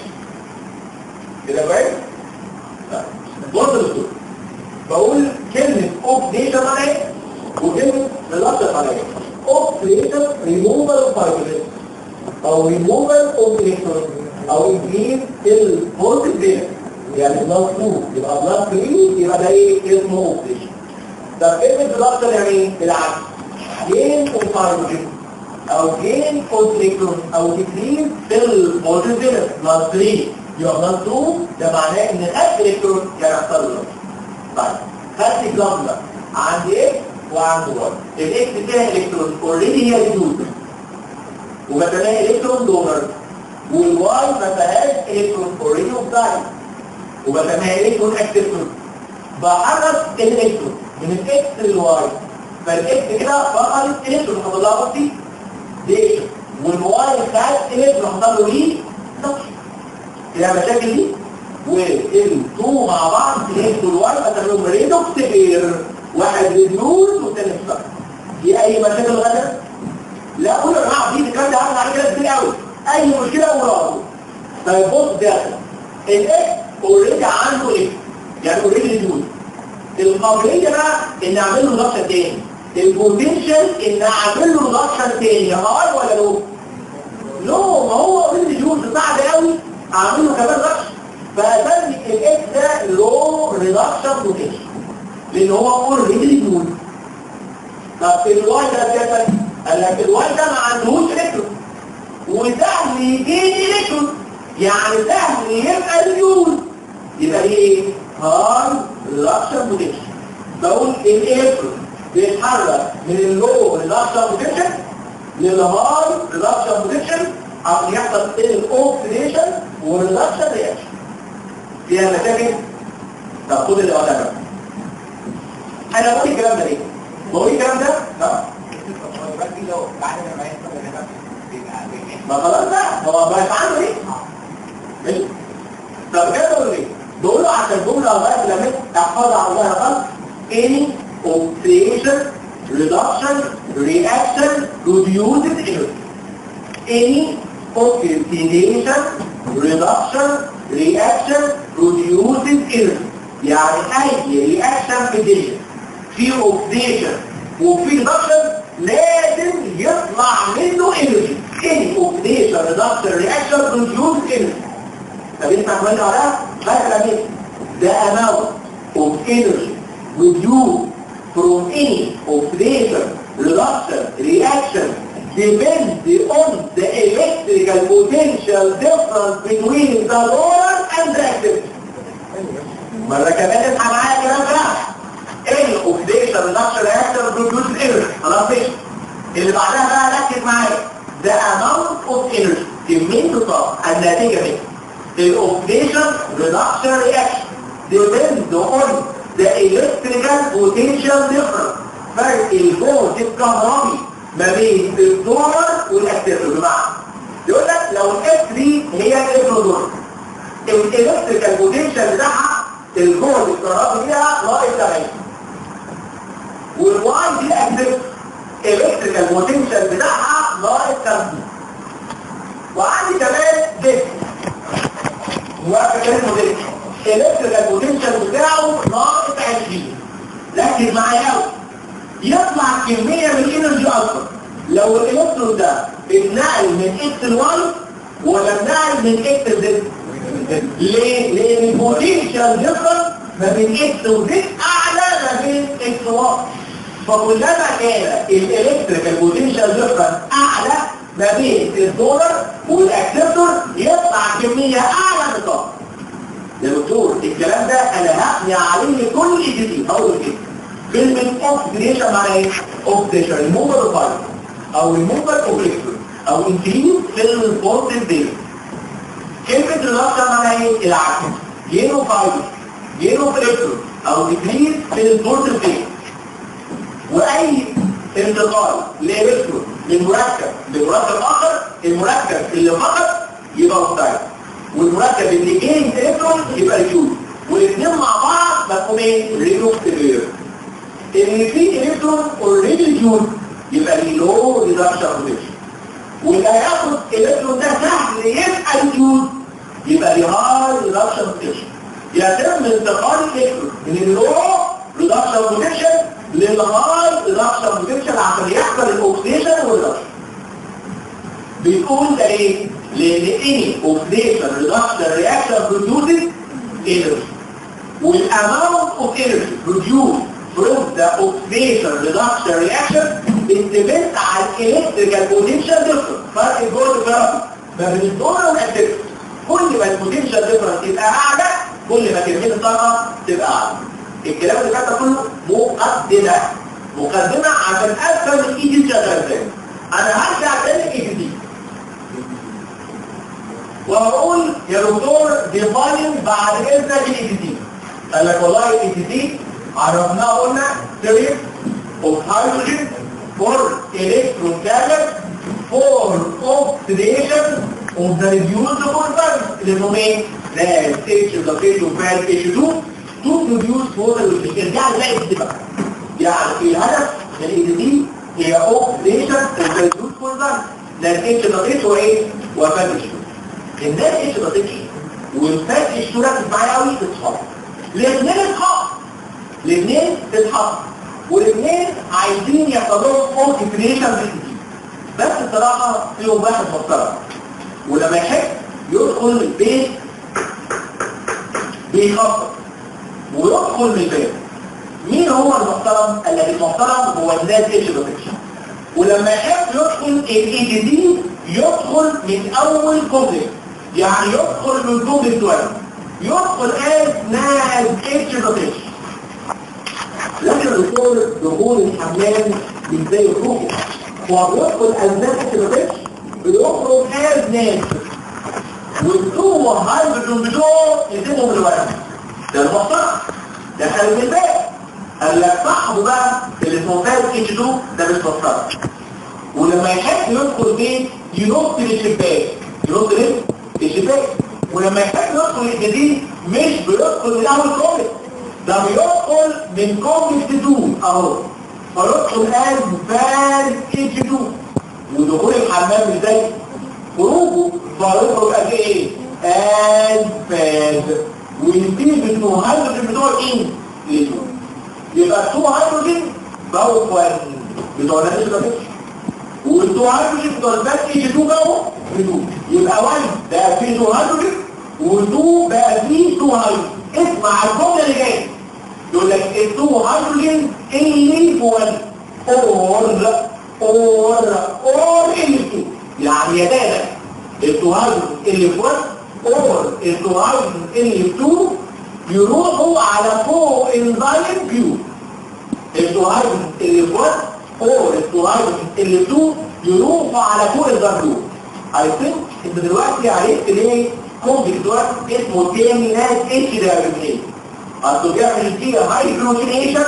كده كويس؟ طيب بص يا دكتور بقول كلمة اوكسيديشن معناها ايه؟ وكلمة ريدكشن معناها ايه؟ اوكسيديشن ريموفال اوف فايبرين او ريموفال اوف الكترون او انكريز البوزيتيف فيلنس يعني بلس 2 يبقى بلس 3 يبقى ده ايه اسمه اوكسيديشن طب كلمة ريدكشن يعني ايه؟ بالعكس جين اوف فايبرين او جين اوف الكترون او ديكريز في البوزيتيف فيلنس بلس 3 يبقى بلس 2 ده معناه ان خد الكترون يعني يحصل له طيب خدت الجملة ده عند اكس وعند واي الاكس فيها الكترون اوريدي هي الجود ومثلا الكترون دونر والواي ما فيهاش الكترون اوريدي اوكسايد وبسميها الكترون اكتيفون بحرك الالكترون من الاكس للواي فالاكس كده فقدت الكترون حصل لها بطي دي والواي خد الكترون حصل له ايه؟ فيها مشاكل دي والتو مع بعض تلاقوا الواي فتعملوا ريدوكس غير واحد ريديوز والثاني ستار في اي مشاكل غدا لا قول يا جماعه دي الكلام ده عامل عليه كده كتير قوي اي مشكله قول طيب بص ده الاكس اوريدي عنده ايه يعني اوريدي ريديوز القابليه بقى ان اعمل له ريدكشن تاني البوتنشال ان اعمل له ريدكشن تاني هاي ولا لو لو ما هو اوريدي ريديوز صعب قوي اعمل له كمان ريدكشن فأسمي الاكس ده لو ريدكشن بوتنشال لان هو اوريدي ريديوز طب الواي ده كده قال لك الواي ده ما عندهوش الكترون وسهل يجي الكترون يعني سهل يبقى اليون يبقى ايه هاي ريدكشن بوتنشال بقول الالكترون بيتحرك من اللو ريدكشن بوتنشال للهاي ريدكشن بوتنشال عشان يحصل الاوكسيديشن والريدكشن رياكشن فيها مشاكل طب خد اللي وقتها بقى انا بقول الكلام ده ليه بقول الكلام ده لا ما خلاص بقى هو بقى عنده ايه ماشي طب كده بقول ايه بقول له عشان الجمله لغايه لما احفظها على الله خالص any oxidation reduction reaction produces energy any oxidation reduction reaction produces energy يعني اي رياكشن في الدنيا في اوكسيديشن وفي ريدكشن لازم يطلع منه انرجي any oxidation reduction reaction produces energy طب انت عملت عليها مثلا ايه the amount of energy produced from any oxidation reduction reaction depends on the electrical potential difference between the donor and the active. مرة كمان اصحى معايا كلام بقى الاوكسيديشن ريدكشن رياكشن بروديوس انرجي خلاص ماشي اللي بعدها بقى ركز معايا the amount of energy كمية الطاقة الناتجة منه الاوكسيديشن ريدكشن رياكشن depends on the electrical potential difference فرق الجهد الكهربي ما بين الدولار والاكتيفر بمعنى يقول لك لو الاف دي هي الالكترودور الالكتريكال بوتنشال بتاعها الجهد الكهربي فيها ناقص 70 والواي دي الاكتيفر الالكتريكال بوتنشال بتاعها ناقص 50 وعندي كمان ديسك واقف كلمه ديسك الالكتريكال بوتنشال بتاعه ناقص 20 ركز معايا قوي يطلع كمية من الانرجي اكبر لو الالكترون ده اتنقل من اكس لواي ولا اتنقل من اكس لزد ليه؟ لان البوتنشال ديفرنس ما بين اكس وزد اعلى ما بين اكس وواي فكلما كان الالكتريكال بوتنشال ديفرنس اعلى ما بين الدولار والاكسبتور يطلع كمية اعلى من الطاقة يا دكتور الكلام ده انا هبني عليه كل ايديتي هقول كده كلمه اوكسيديشن معناها ايه؟ اوكسيديشن ريموفر اوف او ريموفر اوف او انكريز في البورتال دي كلمه ريدكشن معناها ايه؟ العكس جينو فايبر جينو فليكتور او ديكريز في البورتال دي واي انتقال لالكترون من مركب لمركب اخر المركب اللي فقط يبقى اوكسايد والمركب اللي جاي الكترون يبقى ريديوز والاثنين مع بعض مفهومين ريدوكتيف ان في الكترون اوريدي ريديوز يبقى ليه لو ريدكشن بوتنشال واللي هياخد الكترون ده سهل يبقى ريديوز يبقى ليه هاي ريدكشن بوتنشال يتم انتقال الالكترون من اللو ريدكشن بوتنشال للغاية ريدكشن بوتنشال عشان يحصل الاوكسيديشن والريدكشن بيقول ده ايه؟ لان any oxidation reduction reaction produces energy والamount of energy produced from the oxidation reduction reaction depends على electrical potential difference فرق الجهد فرق ما بين الدولة والأكتيفيتي كل ما البوتنشال ديفرنس يبقى أعلى كل ما كمية الطاقة تبقى أعلى الكلام اللي فات ده كله مقدمة مقدمة عشان أفهم الإيدي شغال ازاي أنا هرجع تاني الإيدي دي وهقول يا دكتور ديفاين بعد اذنك الاي دي قال لك والله الاي دي عرفناه قلنا ستريب اوف هيدروجين فور الكترون كارير فور اوكسيديشن اوف ذا ريديوسد كونفرنس اللي هم ايه؟ لا ستيج اضافيه وفال اتش 2 تو بروديوس فور الارجاع لباقي دي بقى يعني الهدف من الاي دي هي اوكسيديشن اوف ذا ريديوسد كونفرنس لا ستيج اضافيه وايه؟ وفال اتش 2 الناس ايش بتكي والفات الشورى معايا قوي تتصاب الاثنين اصحاب الاثنين اصحاب والاثنين عايزين يحصلوا اوكيبيشن بالجديد بس الصراحه فيهم واحد محترم ولما يحب يدخل البيت بيخطط ويدخل من البيت مين هو المحترم؟ الذي المحترم هو الناس ايش بتكي ولما يحب يدخل الاي دي يدخل من اول كوبلكس يعني يدخل من طول الدول يدخل از ناس اتش روتيشن لكن الدخول دخول الحمام مش زي الروح هو بيدخل از ناس اتش روتيشن بيخرج از ناس والقوة هيدروجين بتوعه يسيبهم الورق ده المحترم ده خارج البيت قال لك صاحبه بقى اللي اسمه فاز اتش 2 ده مش محترم ولما يحب يدخل بيت ينط للشباك ينط ليه؟ الشباك ولما يحب يدخل الجديد مش بيدخل من اول كومنت ده بيدخل من كومنت 2 اهو فيدخل الان فان اتش 2 ودخول الحمام ازاي خروجه فيخرج قد ايه ان فاز وينتهي بالتو هيدروجين بتوع الايه لتو يبقى التو هيدروجين بقوا اخوان بتوع الناس والتو هيدروجين بتوع الباك اتش 2 بقوا بدون يبقى 1 بقى فيه 2 هيدروجين و2 بقى فيه 2 هيدروجين اسمع الجمله اللي جايه يقول لك ال 2 هيدروجين اللي في 1 اور اور اور اللي في 2 يعني يا دادا ال 2 هيدروجين اللي في 1 اور ال 2 هيدروجين اللي في 2 يروحوا على فوق انزيم كيو ال 2 هيدروجين اللي في 1 اور ال 2 هيدروجين اللي في 2 يروحوا على فوق الانزيم I think انت دلوقتي عرفت ليه كومبك دلوقتي اسمه تاني ناس اتش ده بالليل اصله بيعمل فيها هايدروجينيشن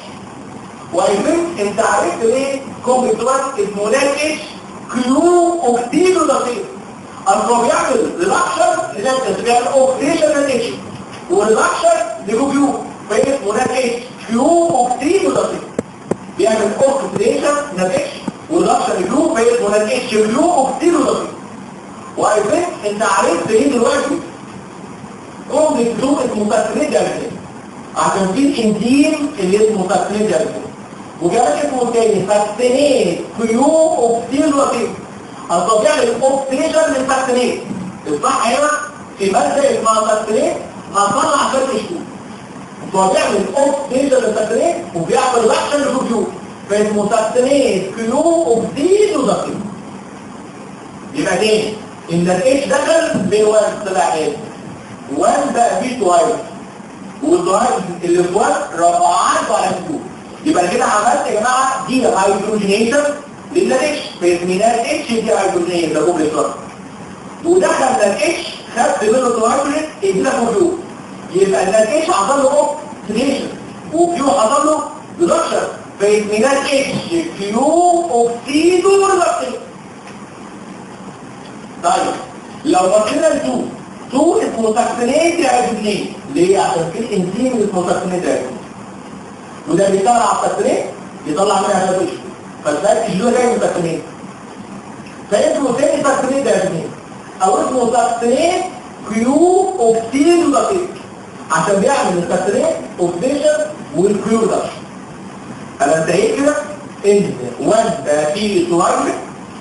واي ثينك انت عرفت ليه كومبك دلوقتي اسمه ناس اتش كيو اوكسيدو دقيق اصله بيعمل ريدكشن لناس بيعمل اوكسيشن للاتش وريدكشن لجوجيو فهي اسمه ناس اتش كيو اوكسيدو دقيق بيعمل اوكسيديشن نتيجه وريدكشن لجوجيو فهي اسمه ناس اتش كيو اوكسيدو دقيق وعرفت انت عرفت ايه دلوقتي كومبلكس دوم اسمه كاتريجالتين عشان في الانزيم اللي اسمه كاتريجالتين وجالك اسمه تاني فاكسينيت كيو اوكسيلوتين الطبيعي الاوكسيشن للفاكسينيت الصح هنا في ماده اسمها فاكسينيت هتطلع فرق الشوك طبيعي الاوكسيشن للفاكسينيت وبيعمل رياكشن للكيو فاسمه فاكسينيت كيو اوكسيلوتين يبقى تاني ان الاتش دخل بين واحد طلع ايه 1 بقى فيه توايل والتوايل اللي في 1 رفعات على 2 يبقى كده عملت يا جماعه دي هيدروجينيشن للاتش فيزمينات اتش دي هيدروجينيشن ده كوبلي ودخل الاتش خدت منه توايل ادينا فوجو يبقى الاتش حصل له اوكسيديشن وفيو حصل له ريدكشن فيزمينات اتش كيو اوكسيدو ريدكشن طيب لو بصينا لتو تو اسمه تكسينيت هيدروجين ليه؟ عشان في انزيم اسمه تكسينيت هيدروجين وده بيطلع على التكسينيت يطلع منها هيدروجين فالفرق الجو جاي من التكسينيت فاسمه تاني تكسينيت هيدروجين او اسمه تكسينيت كيو اوكسيد دقيق عشان بيعمل التكسينيت اوكسيشن والكيو ريدكشن انا انتهيت كده ان 1 بقى فيه سوهايدريك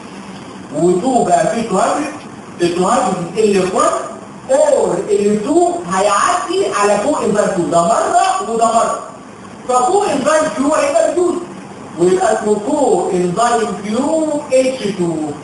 و2 بقى فيه سوهايدريك السوهايدريك اللي في 1 اور اللي 2 هيعدي على فوق انزيم 2 ده مره وده مره ففوق انزيم كيو هيبقى ريديوز ويبقى اسمه فوق انزيم كيو اتش 2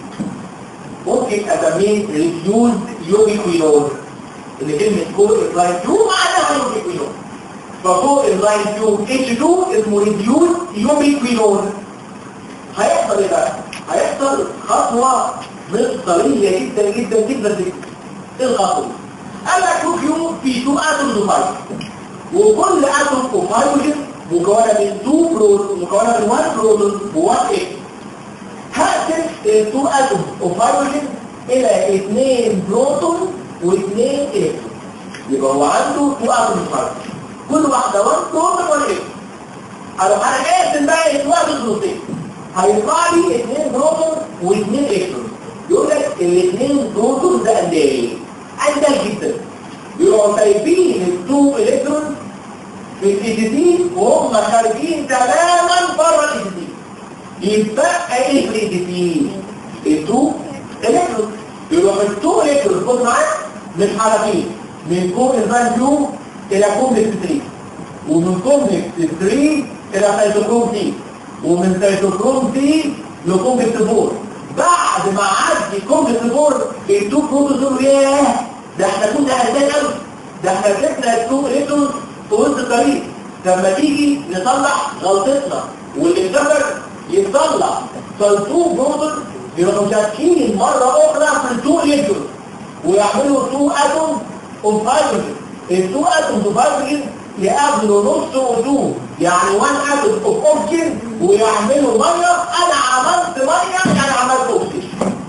ممكن اسميه ريديوز يوبيكوينول اللي كلمه فوق انزيم كيو معناها يوبيكوينول ففوق انزيم كيو اتش 2 اسمه ريديوز يوبيكوينول هيحصل ايه بقى؟ هيحصل خطوه مفصليه جدا جدا جدا جدا ايه الخطوه قال لك شوف يوم في 2 اتومز وفايف وكل اتوم اوف هيدروجين مكونه من 2 بروتون مكونه من 1 بروتون و1 اكس هقسم ال 2 اتوم اوف هيدروجين الى 2 بروتون و2 اكس يبقى هو عنده 2 اتوم اوف هيدروجين كل واحده 1 بروتون و1 اكس اروح انا قاسم بقى ال 2 اتوم نصين هيطلع لي 2 بروتون و2 الكترون يقول لك الاثنين بروتون ده قد ايه؟ قد جدا يروحوا سايبين التو الكترون في الاي تي وهم خارجين تماما بره الاي تي يبقى ايه في الاي تي التو الكترون يروح التو الكترون خد معاك من حالتين من كومبلكس 2 الى كومبلكس 3 ومن كومبلكس 3 الى سيتوكروم تي ومن سيتوكروم تي لكومبلكس 4 بعد ما عدي كومبلكس 4 التو بروتوزوم ياه ده احنا كنا قدام قوي ده احنا جبنا التو الكترون في وسط الطريق لما تيجي نصلح غلطتنا واللي اتذكر يتصلح فالتو بروتون يروحوا شاكين مره اخرى في التو الكترون ويعملوا تو اتوم اوف هيدروجين التو اتوم اوف هيدروجين يقابلوا نص O2 يعني 1 اتوم اوف اوكسجين ويعملوا ميه انا عملت ميه يعني عملت اوكسجين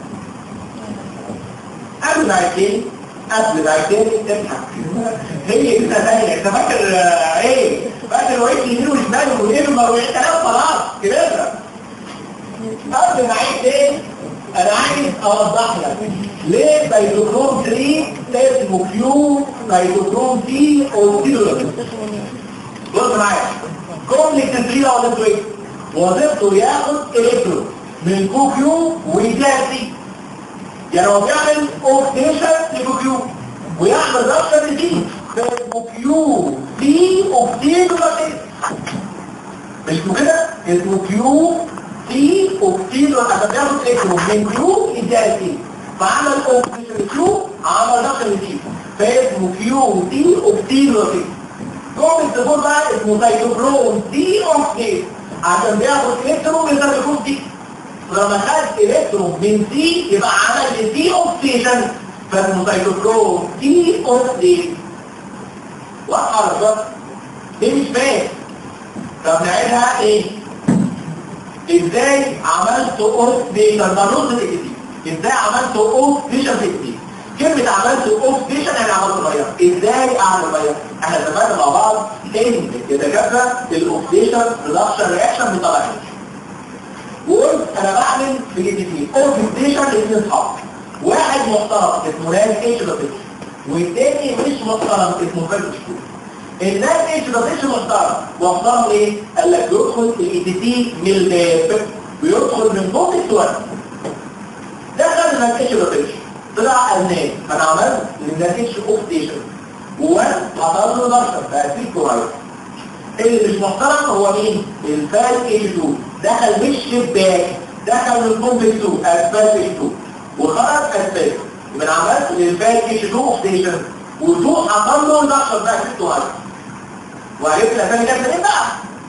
قبل بعدين قبل بعدين تضحك هي كده ثانيه انت فاكر آه، ايه فاكر وقت يمين وشمال ويرمى ويتكلم خلاص كده قبل ما اعيد تاني انا عايز اوضح لك ليه سيتوكروم 3 اسمه كيو سيتوكروم تي او تي بص معايا كومبلكس 3 او ايه وظيفته ياخد الكترون من كو كيو ويديها سي يعني هو بيعمل اوكسيشن لكو كيو ويعمل رابطه لدي فاسمه كيو تي اوكسيدو مش كده اسمه كيو تي اوكسيدو عشان بياخد الكترون من كيو يديها سي فعمل اوكسيشن كيو عمل رابطه لدي فاسمه كيو تي اوكسيدو كوم التفور بقى اسمه سيتوكروم دي اوكسيد عشان بياخد الكترون من سيتوكروم دي لما خد الكترون من دي يبقى عمل دي اوكسيشن فاسمه سيتوكروم دي اوكسيد واضحه على الظبط دي مش فاهم طب نعيدها ايه ازاي عملت اوكسيشن ده نص الاي ازاي عملت اوكسيشن في الدي كلمة عملت اوكسيشن يعني عملت ميه ازاي اعمل ميه احنا اتفقنا مع بعض ان يتكافى الاوكسيشن ريدكشن رياكشن بطلع وقلت انا بعمل في الاي تي اوكسيشن لاثنين اصحاب واحد محترم اسمه ناس اتش دبليو والتاني مش محترم اسمه فيرتش الناس اتش دبليو محترم محترم ايه؟ قال لك بيدخل الاي تي تي من الباب بيدخل من فوق السؤال ده خد الناس اتش دبليو طلع أرنان فأنا عملت للناتج اوكسيشن وواحد حصل له ضغط بقى فيه كويس اللي مش محترم هو مين؟ الفال اتش 2 دخل من الشباك دخل من البومب 2 اسفلت اتش 2 وخرج اسفلت يبقى أنا عملت للفال اتش 2 اوكسيشن وتو حصل له نشر بقى في التوهاج وعرفت الاسامي جت منين بقى؟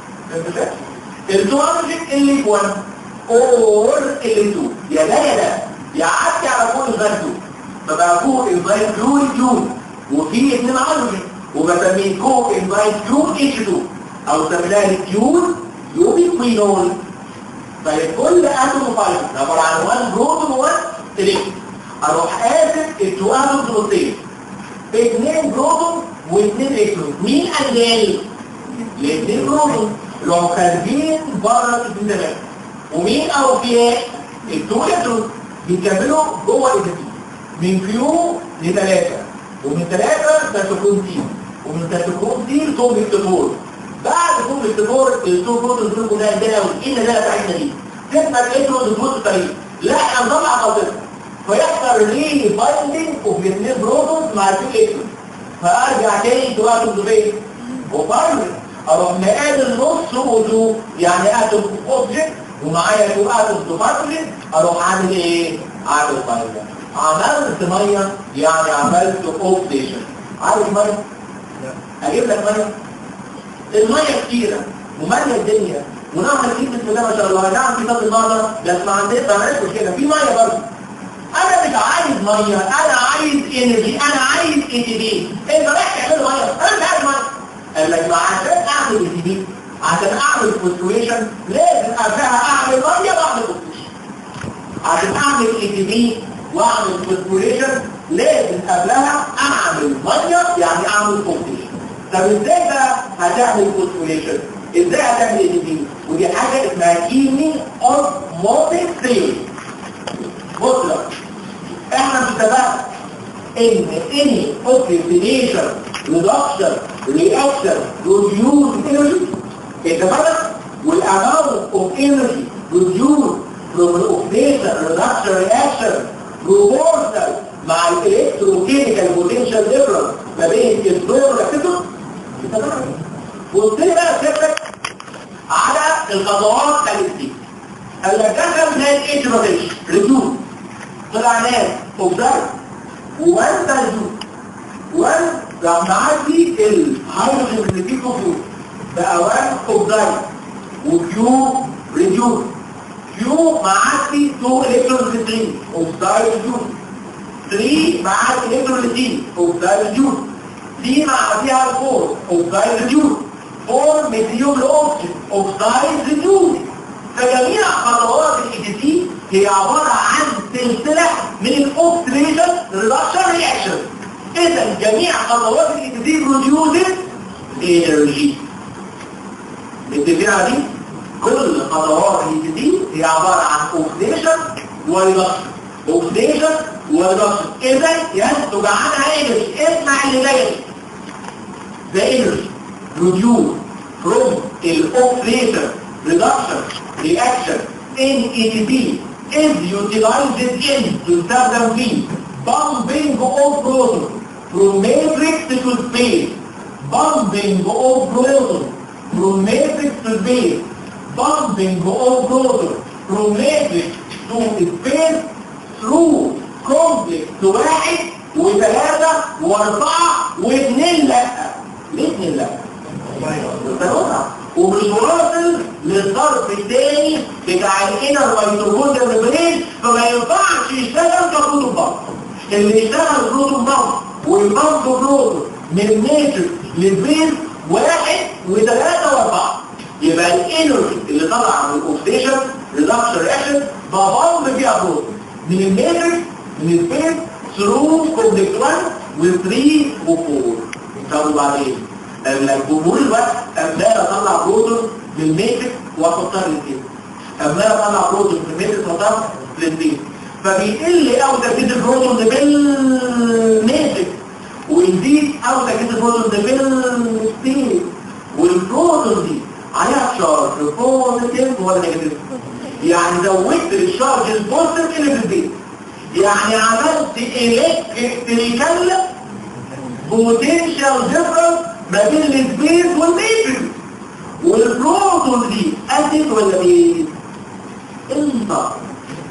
التوهاج اللي 1 اور اللي 2 يا ده يا ده يعدي على كل غيرته فبقى فوق انزايم كلور كلور وفي اثنين هيدروجين وبسميه كو انزايم كلور اتش 2 او سميناها الكيور يوبيكوينول فكل اتوم فايبر عباره عن 1 بروتون و 1 3 اروح قاسم التو اتومز نصين اثنين بروتون واثنين الكترون مين قلال؟ الاثنين بروتون اللي هم خارجين بره الدماغ ومين اوفياء؟ التو الكترون بيكملوا جوه الاتنين من كيو لثلاثه ومن ثلاثه تاتوكون تي ومن تاتوكون تي لتوم التطور بعد توم التطور التو بروتون دول كلها ده والان ده بتاعتنا دي تبقى الالكترون بتموت الطريق لا احنا نطلع خطتها فيحصل لي بايندنج اوف الاثنين بروتونز مع التو الكترون فارجع تاني تو اتوم دبي وفاينل اروح مقابل نص اوتو يعني اتوم اوبجكت ومعايا تو اتوم دوباتولين اروح عامل ايه؟ عامل فاينل عملت ميه يعني عملت اوكسيشن عارف ميه؟ اجيب لك ميه؟ الميه كتيره وماليه الدنيا ونعمل كتير بسم الله ما شاء الله نعم في طب النهارده بس ما عندنا ما عندناش مشكله في ميه برضه انا مش عايز ميه انا عايز انرجي انا عايز اي تي بي انت رايح تعمل ميه انا مش عايز ميه قال لك ما عشان اعمل اي تي بي عشان اعمل فلوكتويشن لازم قبلها اعمل ميه واعمل فلوكتويشن عشان اعمل اي تي بي واعمل فلوكتويشن لازم قبلها اعمل ميه يعني اعمل فلوكتويشن طب ازاي بقى هتعمل فلوكتويشن ازاي هتعمل اي تي بي ودي حاجه اسمها كيمي اوف موتيف ثيوري بص لك احنا مش اتفقنا ان any oxidation reduction reaction produce energy اتفقنا والامount of energy produced from the oxidation reduction reaction proportional مع الالكتروكيميكال بوتنشال ديفرنس ما بين الدور والاكسيتون اتفقنا قلت لي بقى سيبك على الخطوات الثلاث قال لك دخل زي الاتش روتيشن ريديوس طلع ناس اوبزرف وانت الجو وان راح معدي الهيدروجين اللي فيه كفور بقى وان اوبزرف وكيو ريديوس كيو معدي 2 الكترون 3 اوبزرف جوز 3 معدي الكترون 3 اوبزرف جوز دي معديها 4 اوبزرف جوز 4 مديهم لاوكسجين اوبزرف ريديوس فجميع خطوات الاي تي هي عبارة عن سلسلة من الاوكسيديشن ريدكشن رياكشن اذا جميع خطوات الاي تي بروديوسز انرجي متفقين على دي كل خطوات الاي تي هي عبارة عن اوكسيديشن وريدكشن اوكسيديشن وريدكشن اذا ينتج عنها انرجي اسمع اللي جاي the energy produced from الاوكسيديشن reduction reaction in ATP is utilized in يستخدم فيه bumping of proton from matrix to space bumping of proton from matrix to space bumping of proton from matrix to space through complex واحد وثلاثة واربعة واثنين لا ليه اثنين لا؟ ومش واصل للظرف الثاني بتاع الانر ميتوكوندريال ميمبرين فما ينفعش يشتغل كبروتون بامب اللي يشتغل بروتون بامب والبامب بروتون من النيتر للبيز واحد وثلاثة واربعة يبقى الانرجي اللي طلع من الاوكسيشن ريدكشن رياكشن ببامب فيها بروتون من النيتر من البيز ثرو كومبلكس 1 و3 و4 طب وبعدين الجمهور الوقت أبدأ أطلع بروتون للميتريك وأحطها للبيت أبدأ أطلع بروتون من الميتريك وأحطها للبيت فبيقل أو تركيز البروتون بالميتريك ويزيد أو تركيز البروتون بالستيل والبروتون دي عليها شارج بوزيتيف ولا نيجاتيف يعني زودت الشارج البوزيتيف اللي في البيت يعني عملت الكتريكال بوتنشال ديفرنس ما بين السبيس والميتريك والبروتون دي اسيد ولا بيز انت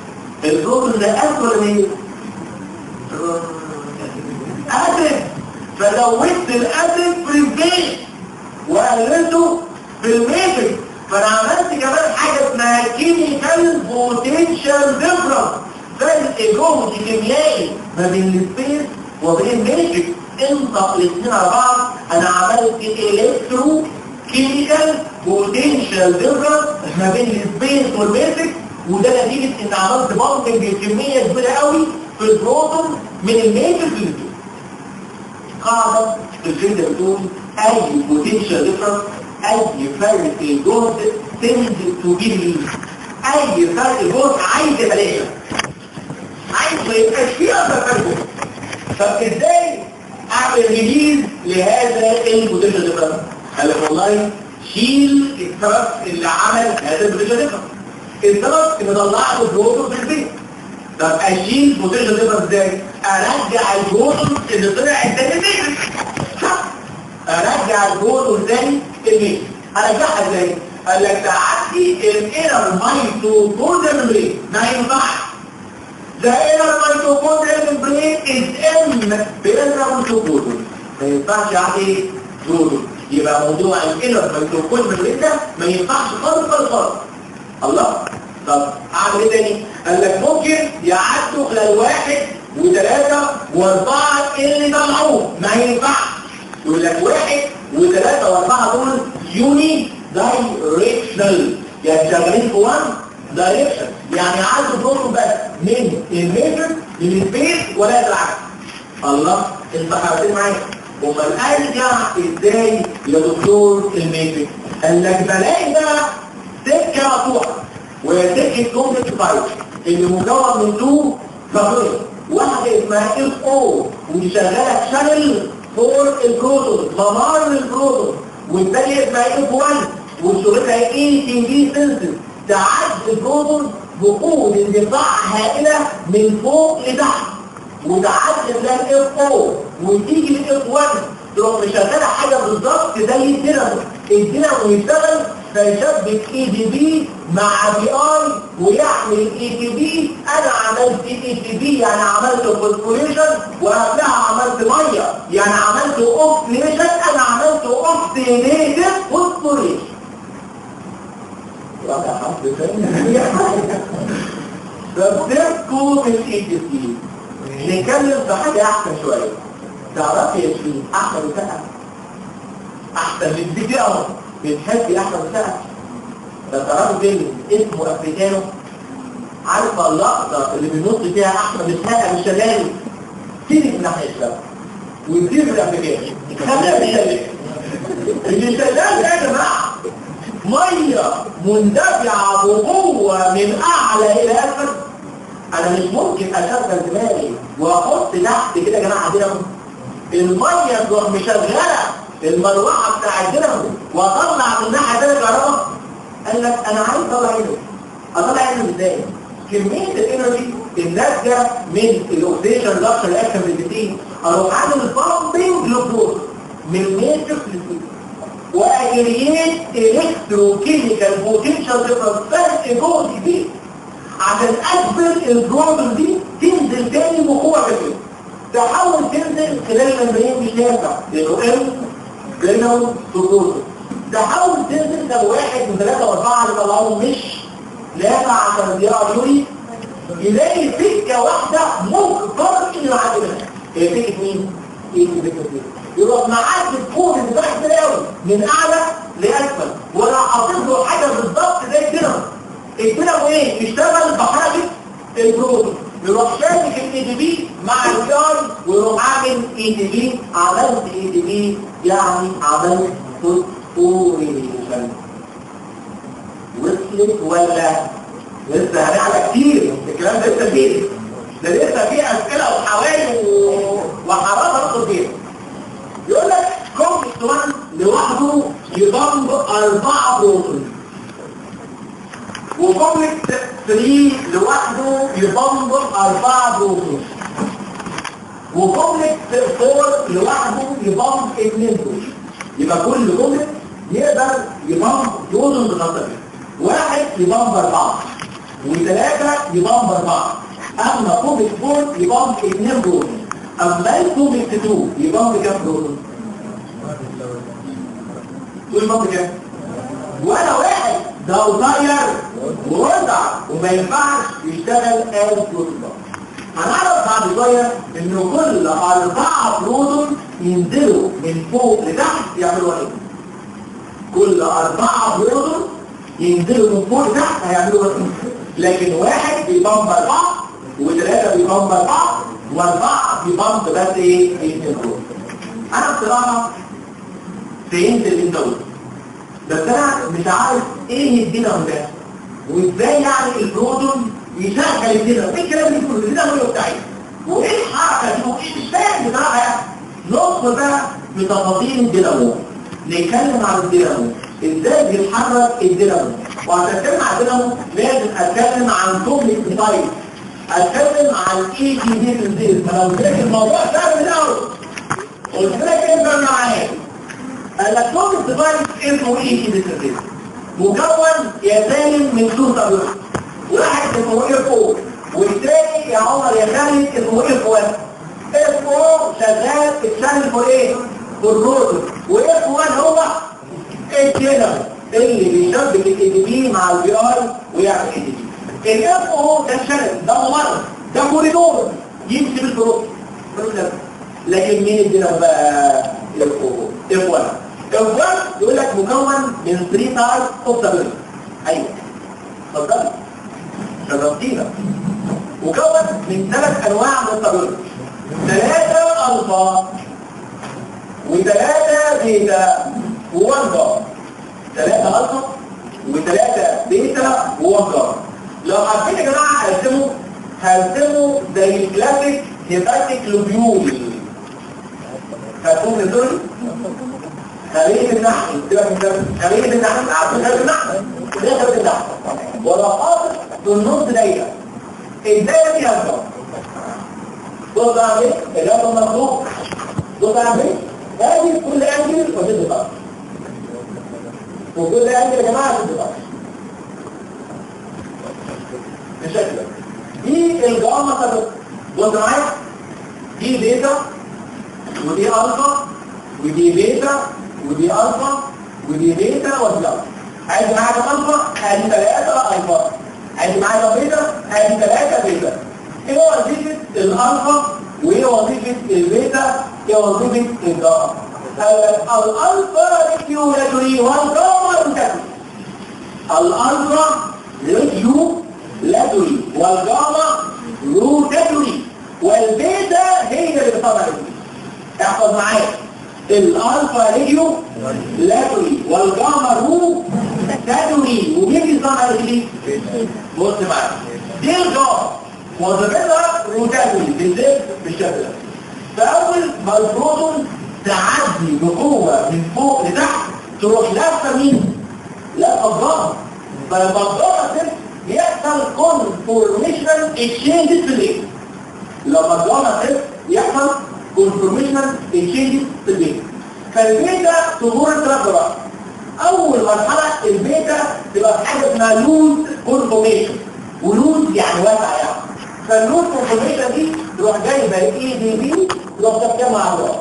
البروتون ده اسيد ولا بيز اسيد فزودت الاسيد في البيت وقللته في الميتريك فانا عملت كمان حاجه اسمها كيميكال بوتنشال ديفرنس فرق جهد كيميائي ما بين السبيس وبين الميتريك انطق الاثنين على بعض انا عملت الكترو كيميكال بوتنشال ديفرنس ما بين السبيس والميتريك وده نتيجه ان عملت بامبنج كميه كبيره قوي في البروتون من الميتريك للجهد قاعدة الفكرة بتقول أي potential difference أي فرق في الجهد tends to be released أي فرق جهد عايز يتلاشى عايز ما يبقاش فيه أصلا فرق جهد طب إزاي أعمل ريليز لهذا البوتنشال ديفرنس؟ قال لك والله شيل السبب اللي عمل هذا البوتنشال ديفرنس السبب اللي طلعت البروتون في البيت طب اشيل بوتنشال ديفرنس ازاي ارجع البروتون اللي طلع الثاني ميجر ارجع البروتون تاني الميجر ارجعها ازاي قال لك تعدي الانر مايتوكوندريال ممبرين ما ينفعش The inner mitochondrial membrane is in بيننا ميتوكوندريال ما ينفعش يعدي بروتون يبقى موضوع الانر ميتوكوندريال ممبرين ده ما ينفعش خالص خالص خالص الله طب اعمل ايه تاني قال لك ممكن يعدوا خلال واحد وثلاثة واربعة اللي طلعوه ما ينفعش يقول لك واحد وثلاثة واربعة دول يوني دايركشنال يعني شغالين في وان دايركشن يعني عدوا دورهم بس من الميجر للسبيس ولا العكس الله انت حاطين معايا امال ارجع ازاي يا دكتور الميجر قال لك بلاقي بقى سكه مقطوعه وهي سكه كومبلكس فايل اللي مكون من تو فابريك واحده اسمها اف او ودي شغاله شانل فور البروتون ممر البروتون والثانيه اسمها اف 1 وشغلتها اي تي بي سنسز تعدي البروتون بقوه اندفاع هائله من فوق لتحت وتعدي لها الاف او وتيجي الاف 1 تروح مشغله حاجه بالظبط زي الدينامو الدينامو يشتغل فيشبك اي دي بي مع بي اي ويعمل اي دي بي انا عملت اي دي بي يعني عملت فوسفوريشن وقبلها عملت ميه يعني عملت اوكسيديشن انا عملت اوكسيديتد فوسفوريشن ولا حد فبتبكوا من الاي دي بي نتكلم في حاجه احسن شويه تعرفي يا شيرين احسن بتاعك احسن من دي كده اهو بتحبي احسن بتاعك ده تعرفوا فيلم اسمه افريكانو عارفه اللقطه اللي بينط فيها احمد السقا بالشلال سيبك من ناحيه الشمال ويطير بالافريكانو خليها بالشلال الشلال ده يا جماعه ميه مندفعه بقوه من اعلى الى اسفل انا مش ممكن اشغل دماغي واحط تحت كده يا جماعه دينامو الميه تروح مشغله المروحه بتاع الدينامو واطلع من الناحيه الثانيه كهرباء قال لك انا عايز اطلع عينه اطلع عينه ازاي كميه الانرجي الناتجه من الاوكسيشن لاكشن اكشن بالبتين اروح عامل بامبنج للجلوكوز من الميتريكس للسيل واجريت الكتروكيميكال بوتنشال ديفرنس فرق جهد كبير عشان اثبت الجهد دي تنزل تاني بقوه كبيره تحاول تنزل خلال الممبرين مش نافع لانه ام بينهم سكوت تحاول تنزل ده واحد من ثلاثة واربعة اللي طلعوهم مش نافع عشان زيارة يوري يلاقي سكة واحدة ممكن فرق اللي معدي منها هي سكة مين؟ ايه سكة مين؟ يروح معدي الكون اللي تحت قوي من اعلى لاسفل ولا حاطط له حاجة بالظبط زي الدينامو الدينامو ايه؟ يشتغل بحركة البروتون يروح شابك الاي دي بي مع الجار ويروح عامل اي دي بي عملت اي دي بي يعني عملت فوسفوريشن وصلت ولا لسه هنعلى كتير الكلام ده لسه كتير ده لسه فيه اسئله وحوالي وحرارة ادخل فيها يقول لك كومبلكس 1 لوحده يضم اربعه بروتون وكومبلكس 3 لوحده يضم أربعة بروتون وكومبلكس 4 لوحده يضم اثنين بروتون يبقى كل كومبلكس يقدر يضم بروتون بخطر واحد يضم أربعة وثلاثة يضم أربعة أما كومبلكس 4 يضم اثنين بروتون اما الكوميك 2 يبقى كام بروتون تقول يبقى كام ولا واحد ده قصير ووضع وما ينفعش يشتغل از بروتون هنعرف بعد شويه ان كل اربعه بروتون ينزلوا من فوق لتحت يعملوا ايه كل اربعه بروتون ينزلوا من فوق لتحت هيعملوا ايه لكن واحد بيبمب اربعه وثلاثه بيبمب اربعه واربعه بيبمب بس ايه اثنين بروتون انا بصراحه فهمت اللي انت قلته بس انا مش عارف ايه الدينامو ده وازاي يعني البروتون يشغل الدينامو ايه الكلام اللي بيقوله الدينامو بتاعي وايه الحركه دي وايه مش فاهم بصراحه يعني ندخل بقى في تفاصيل الدينامو نتكلم عن الدينامو ازاي بيتحرك الدينامو وعشان اتكلم عن الدينامو لازم اتكلم عن كومبلكس ديفايس اتكلم عن ايه دي دي تنزيل فلو ذاكر الموضوع سهل من الاول قلت لك انت معايا الكترونيك ديفايس اسمه ايه كده كده مكون يا سالم من تو تابلت واحد اسمه اف او والتاني يا عمر يا خالد اسمه اف 1 اف او شغال الشانل فور ايه فور الروتر واف 1 هو الجنرال اللي بيشبك الاي بي مع البي اي ويعمل اي بي الاف او ده الشانل ده ممر ده كوريدور يمشي بالفروق لكن مين الجنرال بقى اف او اف 1 الوان يقول لك مكون من 3 تايب اوف ذا ايوه اتفضل شرفتينا مكون من ثلاث انواع من التبرد ثلاثه الفا وثلاثه بيتا ووان جار ثلاثه الفا وثلاثه بيتا ووان جار لو حبيت يا جماعه هقسمه هقسمه زي الكلاسيك هيباتيك لوبيول هتكون دول خلية النحل خلية النحل عارفين خلية النحل ده خلية النحل ولا حاطط في النص دايرة الدايرة دي هتبقى بص على ايه؟ الرقم المخلوق بص على ايه؟ ادي كل انجل وشد بقى وكل انجل يا جماعة شد بقى بشكل دي الجامعة طب بص معايا دي بيتا ودي الفا ودي بيتا ودي الفا ودي بيتا ودي الفا عايز معايا الفا ادي ثلاثه الفا عايز معايا بيتا ادي ثلاثه بيتا ايه وظيفه الالفا وايه وظيفه البيتا ايه وظيفه الجاما الالفا ريكيولاتوري والجاما روتاتوري الالفا ريكيولاتوري والجاما روتاتوري والبيتا هي اللي بتطلع احفظ معايا الالفا ريجيو لاتوري والجاما رو تاتوري ومين بيصنع دي بص معايا دي الجاما وظيفتها روتاتوري بالذات بالشكل ده فاول ما البروتون تعدي بقوه من فوق لتحت تروح لافه مين؟ لافه الجاما فلما الجاما يحصل كونفورميشنال اكشينجز في الليل لما الجاما يحصل كونفورميشنال اكشينجز في البيتا فالبيتا تمر ثلاث مراحل اول مرحله البيتا تبقى حاجه اسمها لوز كونفورميشن ولوز يعني واسع يعني فاللوز كونفورميشن دي تروح جايبه الاي دي بي تروح تركبها مع الراس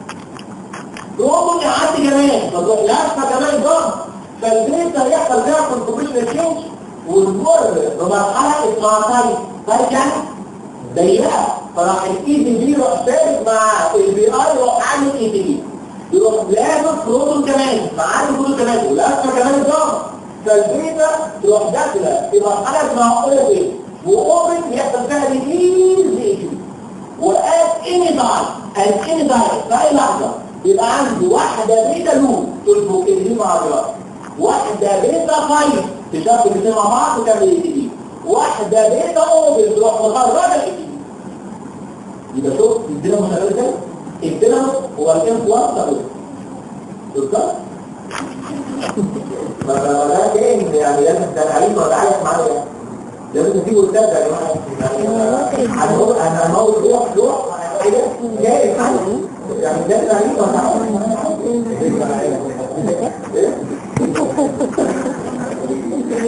تروح يعدي كمان فتروح لافه كمان ضغط فالبيتا يحصل فيها كونفورميشن اكشينج وتمر بمرحله اسمها تايب تايب يعني ضيقه فراح الاي دي بي يروح ثابت مع البي اي يروح عامل اي دي بي يروح لافف بروتون كمان معاه بروتون كمان ولافه كمان الضغط فالبيتا تروح داخله في مرحله اسمها اوبن واوبن يحصل فيها ريليز اي دي وات اني تايم ات اني تايم في اي لحظه يبقى عندي واحده بيتا لوب تلفق الاثنين مع بعض واحده بيتا فايف تشبك الاثنين مع بعض وتعمل اي دي واحده بيتا اوبن تروح مخرجه الاي دي يبقى شوف الدينامو شغال ازاي الدينامو هو الانفلانس ده بالظبط فده كان يعني لازم تتعلم ولا عايز معايا لازم تجيبوا استاذ يا جماعه يعني هنقول انا هنموت روح روح حاجه جاي يعني ده تعليم ولا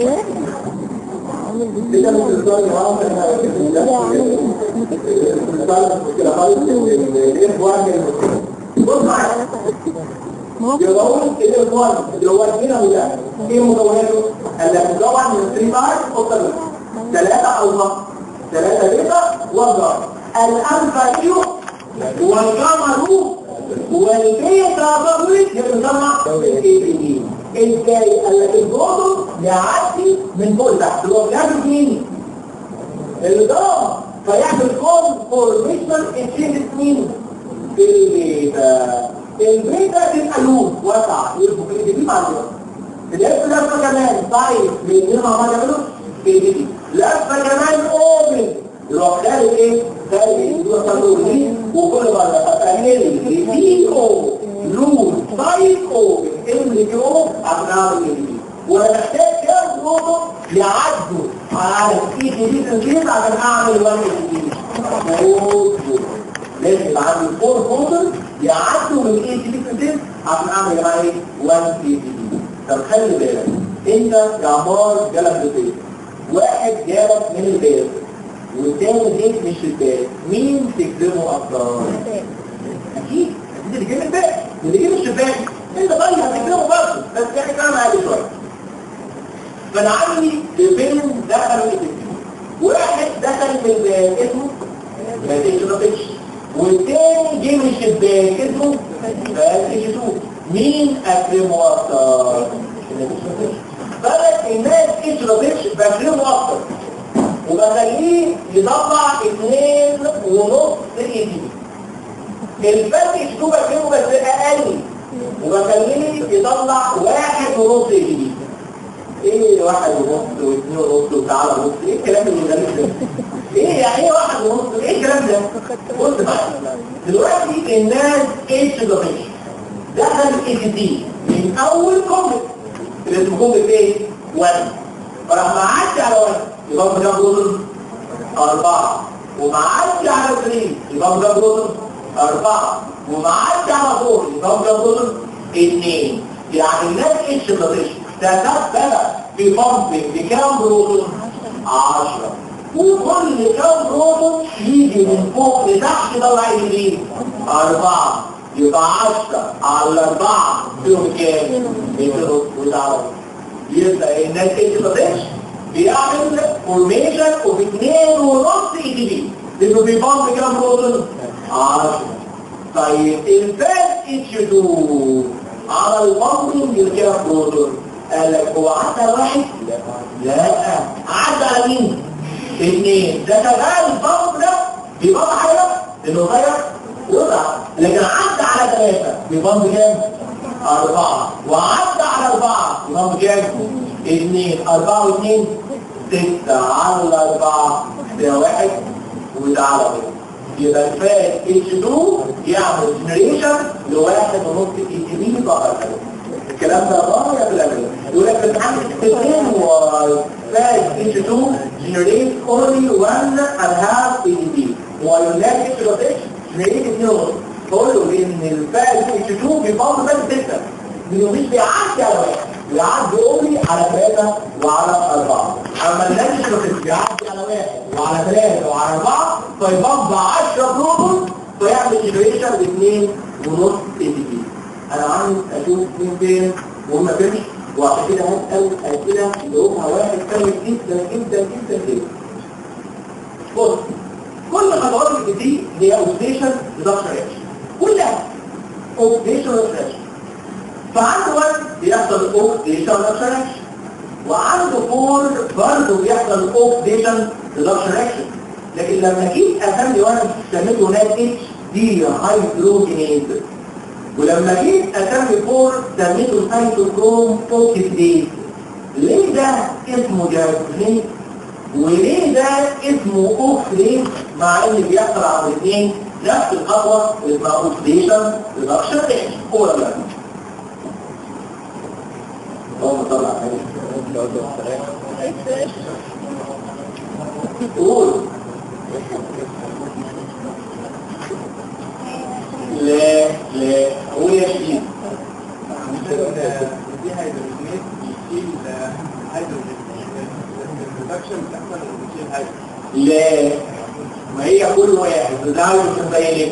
ده ممكن يكون بقى المشكله خالص الاف 1 المشكله بص معايا يبقى اقول الاف 1 اللي هو هنا وده ايه مكوناته؟ قال لك مكون من 3 بارت اكتر من ثلاثه او نص ثلاثه بيتا وجر الالفا يو والجاما رو والبيتا بابليك يسمى الاي بي ازاي؟ قال لك البروتون يعدي من فوق لتحت اللي هو بيعمل مين؟ الضغط فيعمل كونفورميشن اتشينج مين؟ البيتا البيتا تبقى لون واسع يبقى في دي مع الوقت الاسم لفه كمان طيب بينهم مع بعض يعملوا دي لفه كمان اوبن يروح خارج ايه؟ خارج يوصل دي وكل مره فتعمل ريتيكو لون سايكو ام كيو ابناء دي ونحتاج كام نقطه يعدوا على الايد دي تنزيل عشان اعمل واحد جديد لازم يبقى عندي فور فوتر يعدوا من الايد دي تنزيل عشان اعمل معايا ايه 1 كي دي طب خلي بالك انت يا عمار جالك بيت واحد جالك من البيت والتاني جيت مش البيت مين تكرمه اكتر؟ اكيد اكيد اللي جه من البيت واللي جه من الشباك انت طيب هتكرمه برضه بس يعني كلام عالي شويه فانا عندي بين دخلوا الاثنين واحد دخل من الباب اسمه فاتيشنوفيتش والتاني جه من الشباك اسمه فاتيشنوف مين اكرمه اكتر؟ بدأ الناس اشربتش بكرمه اكتر وبخليه يطلع اثنين ونص اي دي الفاتش شو بكرمه بس اقل وبخليه يطلع واحد ونص اي دي ايه واحد ونص واثنين ونص وتعالى ونص ايه الكلام اللي غريب ده ايه يعني ايه واحد ونص ايه الكلام ده بص بقى دلوقتي الناس ايش ضغط دخل اي دي من اول كومنت اللي اسمه كومنت ايه 1 فراح معدي على 1 يبقى ده جزء أربعة ومعدي على 3 يبقى ده جزء أربعة ومعدي على 4 يبقى ده جزء 2 يعني الناس ايش ضغط تتبع في بامبنج بكام بروتون 10 وكل كام بروتون يجي من فوق لتحت يطلع يجي أربعة يبقى 10 على أربعة فيهم كام؟ 200 وتعرف يبقى الناس ايه تطلعش بيعمل فورميشن اوف 2 ونص اي تي بي لانه بيبامب كام بروتون؟ 10 طيب الفات اتش 2 على البامبنج الكام بروتون؟ قال لك هو عدى على واحد لا عدى على مين اثنين ده شغال البامب ده بيبامب حاجه انه غير وضع لكن عدى على ثلاثه بيبامب كام اربعه وعدى على اربعه بيبامب كام اثنين اربعه واثنين سته على اربعه ده واحد وده على واحد يبقى الفات اتش 2 يعمل جنريشن لواحد ونص اي تي بي فقط الكلام ده غاية بالأمل يقول لك بتعمل اثنين واي فاز اتش 2 جنريت اونلي 1 and half ADP ويونات اتش روتيشن جنريت 2 ونص بقول له ان الفاز اتش 2 بيبقى بس 6 لانه مش بيعدي على واحد بيعدي اونلي على 3 وعلى 4 اما الناتج روتيشن بيعدي على واحد وعلى 3 وعلى 4 فيبقى 10 بروتون فيعمل جنريشن ب 2 ونص ADP انا عايز اشوف مين فين وهم فين وعشان كده هسأل أسئلة اللي هم واحد كويس جدا جدا جدا جدا بص كل خطوات اللي دي هي اوكسيشن ريدكشن رياكشن كلها اوكسيشن ريدكشن رياكشن فعنده واحد بيحصل اوكسيشن ريدكشن رياكشن وعنده فور برضه بيحصل اوكسيشن ريدكشن رياكشن لكن لما جيت اسمي واحد سميته هناك اتش دي هيدروجينيز ولما جيت اسمي فور سميته سايتوكروم اوكسيديز ليه ده اسمه جايكوزين وليه ده اسمه اوكسيديز مع ان بيحصل على الاثنين نفس الخطوه اللي اسمها اوكسيديشن ريدكشن رياكشن هو ده هو مطلع قول لا لا هو يا شيخ دي هيدروجينات بيشيل هيدروجين الريدكشن بتحصل بتشيل هيدروجين لا ما هي كل واحد بتزود زي ايه؟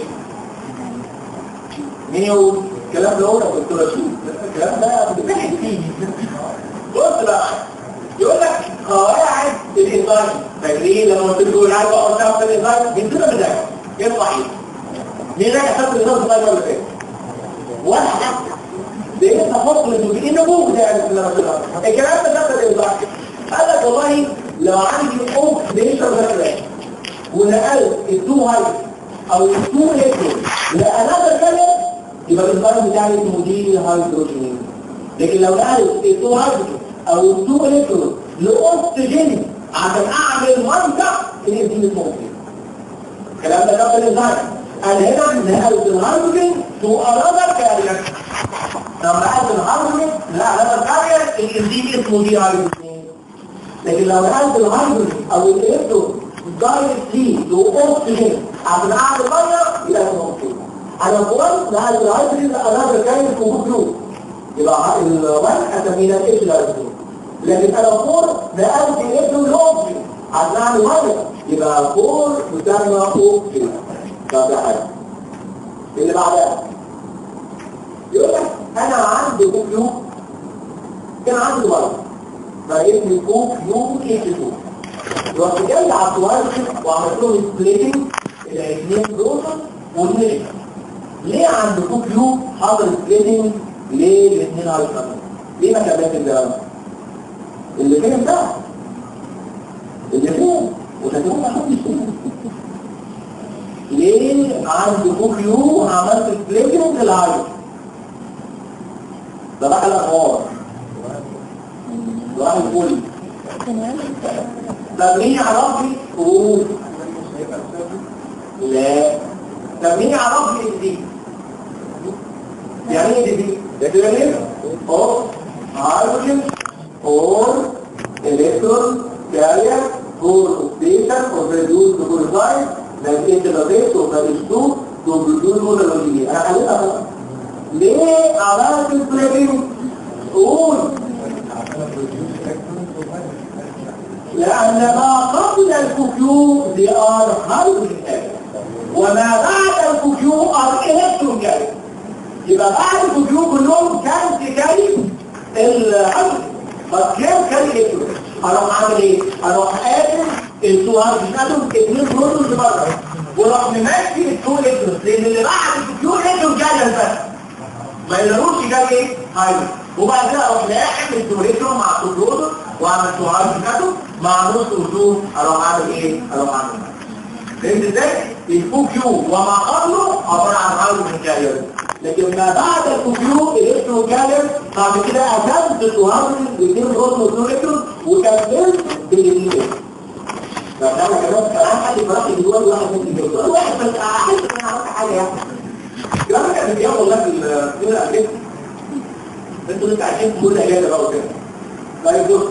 مين يقول؟ الكلام ده هو كنت بشوف الكلام ده بتضحك فيه بص بقى يقول لك قواعد الانزايم فاكرين لما قلت لكم العيال بقى قدام في الانزايم بنتنا بذاكر ايه صحيح مين راجع حسب النظام الصغير ولا ايه؟ ولا حتى لقيت افكر انه في النبوغ ده يعني في الرسول الكلام ده نفس الانزايم قال لك والله لو عندي اوف ليشر ذاكره ونقلت التو هايت او التو الكترون لانذر كلمه يبقى الانزيم بتاعي اسمه دي هيدروجين لكن لو نقلت التو هيدروجين او التو الكترون لاكسجين عشان اعمل منطق الانزيم ممكن الكلام ده قبل الانزيم انا هنا نقلت الهيدروجين تو انذر كارير لما نقلت الهيدروجين لانذر كارير الانزيم اسمه دي هيدروجين لكن لو نقلت الهيدروجين او الالكترون دايركتلي تو اكسجين عشان اعمل ميه يبقى ممكن انا قلت نقلت الهيدروجين انذر كارير كوبوت جروب يبقى الوان اسمينا ايش الهيدروجين لكن انا فور نقلت الالكترون لاكسجين عشان اعمل ميه يبقى فور بتسمى اوكسجين ده حاجه اللي بعدها يقول لك انا عندي كوب كان عندي ميه فاسمي كوب يو اتش 2 رحت جاي على التوارث وعملت لهم سبليتنج الى اثنين بروتون واثنين ليه عند كوب يو حصل سبليتنج ليه الاثنين هيدروجين ليه ما كملت الجرام اللي فين ده اللي فين وتكون ما حدش فين ليه عند كوب يو عملت سبليتنج للهيدروجين ده بقى الانوار ده الفولي طب مين يعرف لي قول لا طب مين يعرف لي دي يعني ايه دي ده كده ليه او هيدروجين اور الكترون كارير فور ستيشن اور ريديوس تو كورفايد لكن انت لغيت وخرجتوه تو بدون موديل انا خليتها خلاص ليه عملت البليبينج قول لأن ما قبل الكفيو they are hydrogen وما بعد الكفيو are electron carrier يبقى بعد الكفيو كلهم كان تكاري الهيدروجين بس كام كان الكترون اروح اعمل ايه؟ اروح قاتل التو هيدروجين اتوم اثنين بروتون بره واروح ممشي التو الكترون لان اللي بعد الكفيو الكترون جاي بس ما يقدروش يجي ايه؟ هيدروجين وبعد كده اروح لاحق التو مع التو واعمل سؤال بتاعته مع نص وجوه اروح اعمل ايه اروح اعمل فهمت ازاي الكو كيو وما قبله عباره عن هيدروجين كارير لكن ما بعد الكو كيو الكترون كارير بعد كده اتمت الهيدروجين باثنين بروتون واثنين الكترون وكملت بالاثنين فده انا كمان كلام حد فرق جوه الواحد من الجوه واحد بس احس ان انا عملت حاجه يعني كلام كان بيجي والله في السنه الاخيره انتوا لسه عايشين كل اجازه بقى وكده طيب بص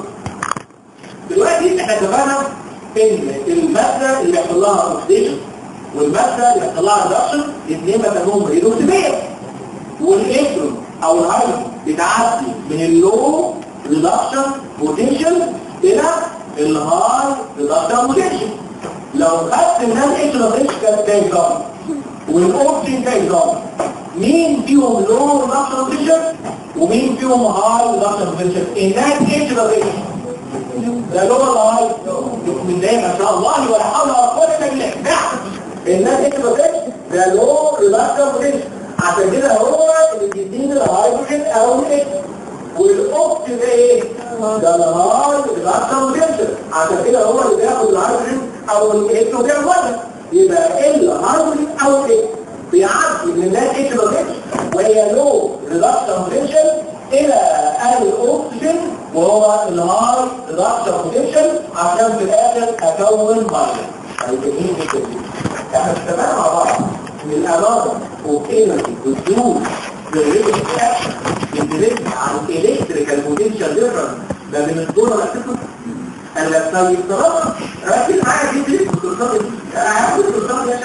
دلوقتي احنا اتفقنا ان المادة اللي بيحصل لها اوكسيديشن والمادة اللي بيحصل لها ريدكشن الاثنين بسموهم ريدوكسيديشن والالكترون او الهيدروجين بتعدي من اللو ريدكشن بوتنشال الى الهاي ريدكشن بوتنشال لو خدت من الالكترون كانت دايجرام والاوكسجين دايجرام مين فيهم لو ريدكشن بوتنشال ومين فيهم هاي ريدكشن بوتنشال الناس الكترون ده لغه الله من ده ما شاء الله ولا حول ولا قوه الا بالله الناس اكتبوا كده ده لو ريلاكتر بريش عشان كده هو اللي بيديني الهيدروجين او الاكس والاوكس ده ايه ده الهاي ريلاكتر بريش عشان كده هو اللي بياخد الهيدروجين او الاكس وبياخدها يبقى الهيدروجين او الاكس بيعدي من الناس اكتبوا كده وهي لو ريلاكتر بريش الى الاكسجين وهو الهاي ريدكشن بوتنشال عشان في الاخر اكون ميه هيبقى كده احنا اتفقنا مع بعض ان الامانه والانرجي والديون للريتم اكشن بتدل عن الكتريكال بوتنشال ديفرنس ما بين الدول والاسيتون انا لو يفترض ركز معايا دي دي الكورسات دي هاخد الكورسات دي عشان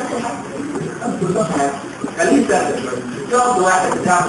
كل حاجه خليه يستخدم شويه واحد بتاع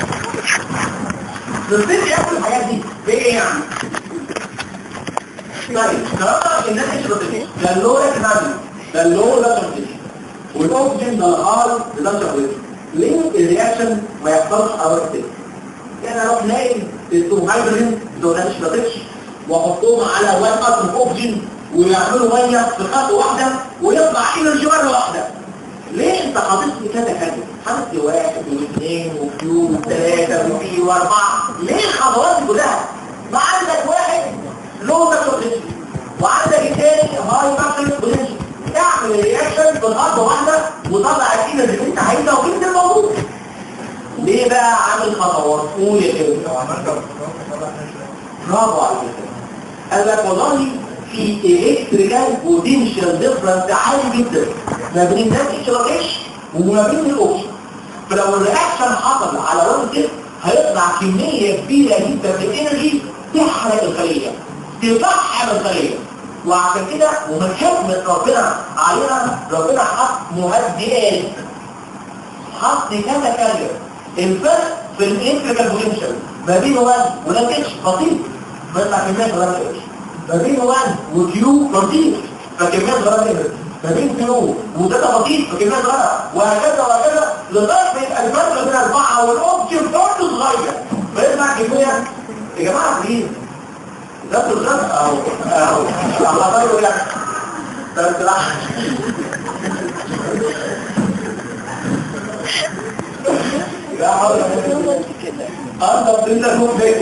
نبتدي ياكل الحاجات دي بايه يعني طيب كرامة الناس ايش بتقول ده اللو اكنابي ده اللو لا تنتج والاوكسجين ده الهاي ده تنتج ليه الرياكشن ما يحصلش على وقت يعني اروح ناقل الهيدروجين دول مش بطيقش واحطهم على وان قطر اوكسجين ويعملوا ميه في خطوه واحده ويطلع انرجي مره واحده ليه انت حاطط لي كذا كذا حاطط لي واحد واثنين وكيو وثلاثه وفي واربعه ليه الخطوات دي كلها ما عندك واحد لو بوتنشال وعندك الثاني هاي ماكسيمم بوتنشال اعمل رياكشن بخطوه واحده وطلع الانرجي اللي انت عايزها وجبت الموضوع ليه بقى عامل خطوات قول يا كده لو عملت بالخطوات طلع نشرة برافو عليك قال لك والله في الكتريكال بوتنشال ديفرنس عالي جدا ما بين الناس اشتراكش وما بين الاوكسجين فلو الرياكشن حصل على وزن الجسم هيطلع كميه كبيره جدا من الانرجي تحرق الخليه تفحم الخليه وعشان كده ومن حكمه ربنا علينا ربنا حط مهدئات حط كذا كارير الفرق في الانتريكال بوتنشال ما بين 1 ولا كاتش بسيط بيطلع كميات غير كاتش ما بين 1 وكيو بسيط فكميات غير كاتش ما بين كيو وده بسيط فكميات غير وهكذا وهكذا لغايه ما يبقى الفرق بين اربعه والاوبجكت برضه صغير فيطلع كميه يا جماعه بليز ده في الغرب اهو اهو الله خير يعني طب تلاحظ لا حول ولا قوة أنت بتنزل فوق بيت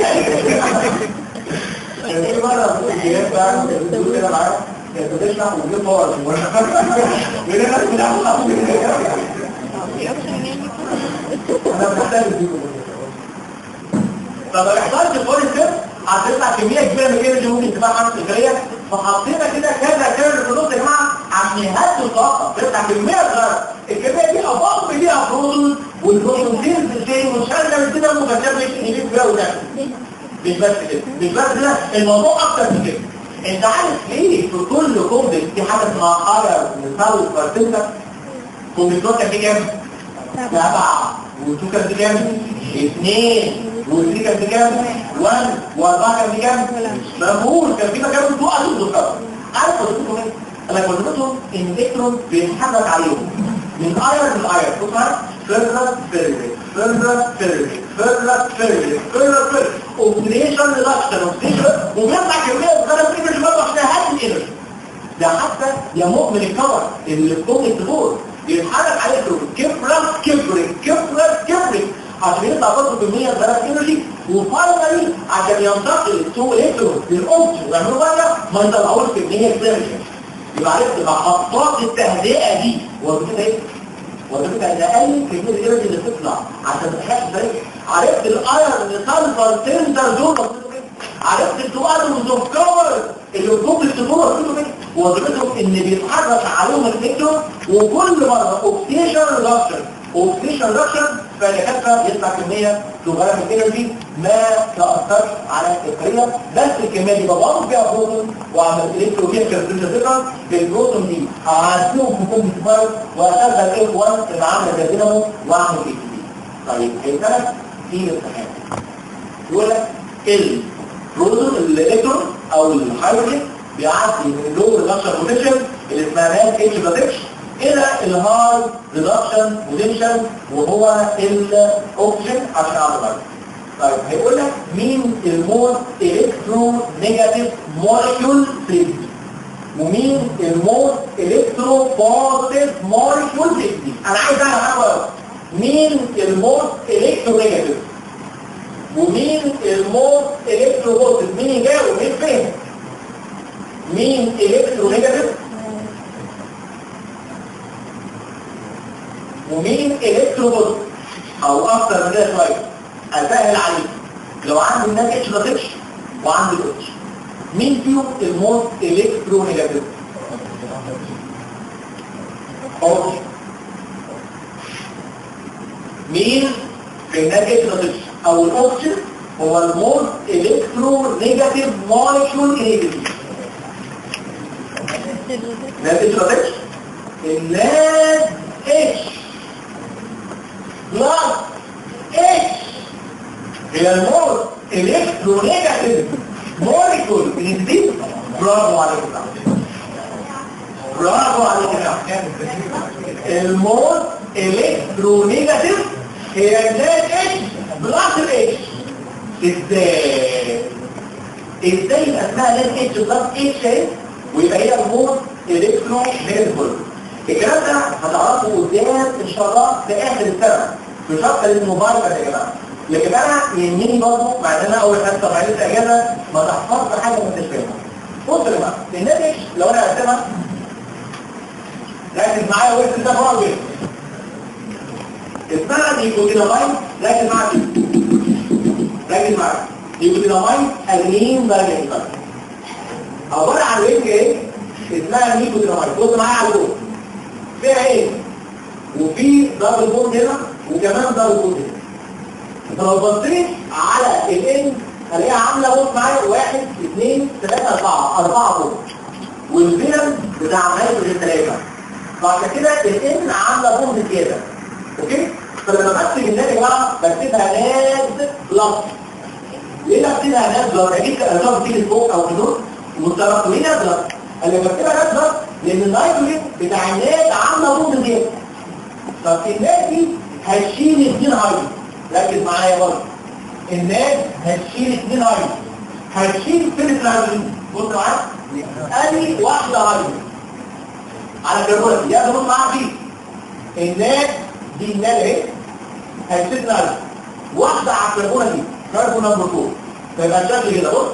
كان في مرة في الجهاز بقى بتقول كده معايا كانت بتشرح وتجيب باور من الناس بتعمل أنا بحتاج دي طب الاحتاج الفور ستيب هتطلع كمية كبيرة من الانرجي ممكن تبقى خمس سكرية فحطينا كده كذا كذا في النص يا جماعة عشان يهدوا الطاقة تطلع كمية صغيرة الكمية دي أباط ليها بروتون والبروتون تنزل تاني وتشغل كده مكتب يجيب فيها وتاكل مش بس كده مش بس كده الموضوع أكتر من كده انت عارف ليه في كل كومبلكس في حاجة اسمها حاجة مساوي بارتنتا كومبلكسات كان في كام؟ سبعة وتو كان في كام؟ اثنين وثري كان في كام؟ 1 واربعة كان في كام؟ مفهوم كان في مكان تو أدوب دكتور عارف وظيفتهم ايه؟ قال لك وظيفتهم ان الكترون بيتحرك عليهم من ايرون لايرون بص معايا فيرلس فيرلس فيرلس فيرلس فيرلس فيرلس فيرلس فيرلس اوبريشن ريدكشن اوبريشن وبيطلع كميه صغيره من الانرجي برضه عشان هات الانرجي ده حتى يا مؤمن الكور اللي فوق الدور بيتحرك عليه دور كبرت كبرت كبرت كبرت عشان يطلع برضه كميه صغيره انرجي وفاينلي عشان ينتقل تو الكترون للاوبجكت ويعملوا بقى ما يطلعوش كميه كبيره يبقى عرفت محطات التهدئه دي وظيفتها ايه؟ وظيفتها ان اقل كميه الانرجي اللي تطلع عشان تحس ازاي عرفت الايرون سلفر تندر دول عرفت التوادم اوف كور اللي بتوب الصدور وظيفتهم ايه؟ وظيفتهم ان بيتحرك عليهم الالكترون وكل مره اوكسيشن ريدكشن اوكسيشن ريدكشن فالكفه يطلع كميه صغيره من الانرجي ما تاثرش على الفكريه بس الكميه دي بضغط فيها بروتون واعمل الكتروكيميكال ديفرنس بالبروتون دي هعديهم في كل سبايك واشغل اف 1 اللي عامله زي دينامو واعمل اف دي طيب هيتكلم في الامتحان يقول لك البروتون الالكترون او الهيدروجين بيعدي من اللو ريدكشن بوتنشال اللي اسمها مان اتش باتكش الى الهاي ريدكشن بوتنشال وهو الاوكسجين عشان اعمل طيب هيقول لك مين الموست الكترو نيجاتيف مولكيول في ومين الموست الكترو بوزيتيف مولكيول في انا عايز اعرف حاجه مين الموست الكترو نيجاتيف ومين الموست الكترو بوزيتيف مين يجاوب مين فهم مين الكترو نيجاتيف ومين الكترو بوزيتيف او اكتر من كده شويه اسهل عليك لو عندي الناس اتش باتكش وعندي الاتش مين فيهم الموست الكترو نيجاتيف اوكي مين في الناس اتش باتكش او الاوكسجين هو الموست الكترو نيجاتيف مولكيول انهبيتور ناس اتش باتكش الناس اتش بلس اتش هي الموت الكترو نيجاتيف موليكول دي برافو عليك برافو عليك الموت الكترونيجاتيف هي النات اتش بلس الاتش ازاي ازاي يبقى اسمها نات اتش بلس اتش اهي ويبقى هي الموت الكترونيجاتيف الكلام ده هتعرفه قدام ان شاء الله في اخر السنه في شرط الموبايل يا جماعه لكن انا يهمني برضه مع ان انا اول حاجه طبعا لسه اجازه ما تحفظش حاجه ما تفهمها بص يا جماعه الناتج لو انا هقسمها ركز معايا وقت ده فرق بين اسمها نيكوتينامين ركز معايا ركز معايا نيكوتينامين امين باجنين عباره عن رينج ايه اسمها نيكوتينامين بص معايا على جوه فيها ايه وفي دبل بوند هنا وكمان دبل بوند هنا فلو بصيت على الان هلاقيها عامله بص معايا واحد اثنين ثلاثة أربعة أربعة بوند والفيرم بتاع نيتروجين ثلاثة بعد كده الان عامله بوند زيادة اوكي فلما بكتب الناتج بقى بكتبها ناز بلس ليه بكتبها ناز بلس اكيد الارقام بتيجي فوق او في النص مستوى ليه ناز بلس انا بكتبها ناز بلس لان النيتروجين بتاع الناس عامله بوند زيادة طب الناس دي هتشيل اثنين هايدروجين ركز معايا برضه الناس هتشيل اثنين هايدروجين هتشيل ثلاث هايدروجين بص معايا ادي واحده هايدروجين على كربون يا بص معايا دي الناس دي الناس اهي هتشيل هايدروجين واحده على الكربونه دي كربون نمبر 4 فيبقى الشكل كده بص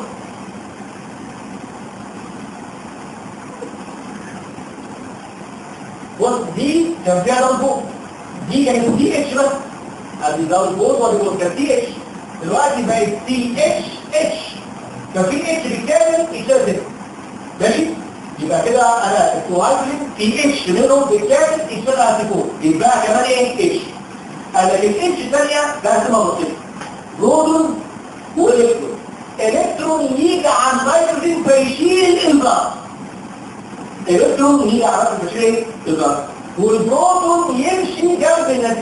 بص دي كان فيها دبل فوق دي كانت دي اتش بس ادي دبل فوق ودي فوق كانت دي اتش دلوقتي بقت دي اتش اتش كان في اتش بالكامل اكسل ماشي يبقى كده انا الكوهايدرين في اتش منهم بالكامل اكسل هتكون يبقى كمان ايه اتش انا الاتش الثانيه بقسمها بسيطه بروتون والكترون الكترون يجي عن نيتروجين فيشيل البلاط الالكترون يجي على رأس البشرية الضغط والبروتون يمشي جنب الناتج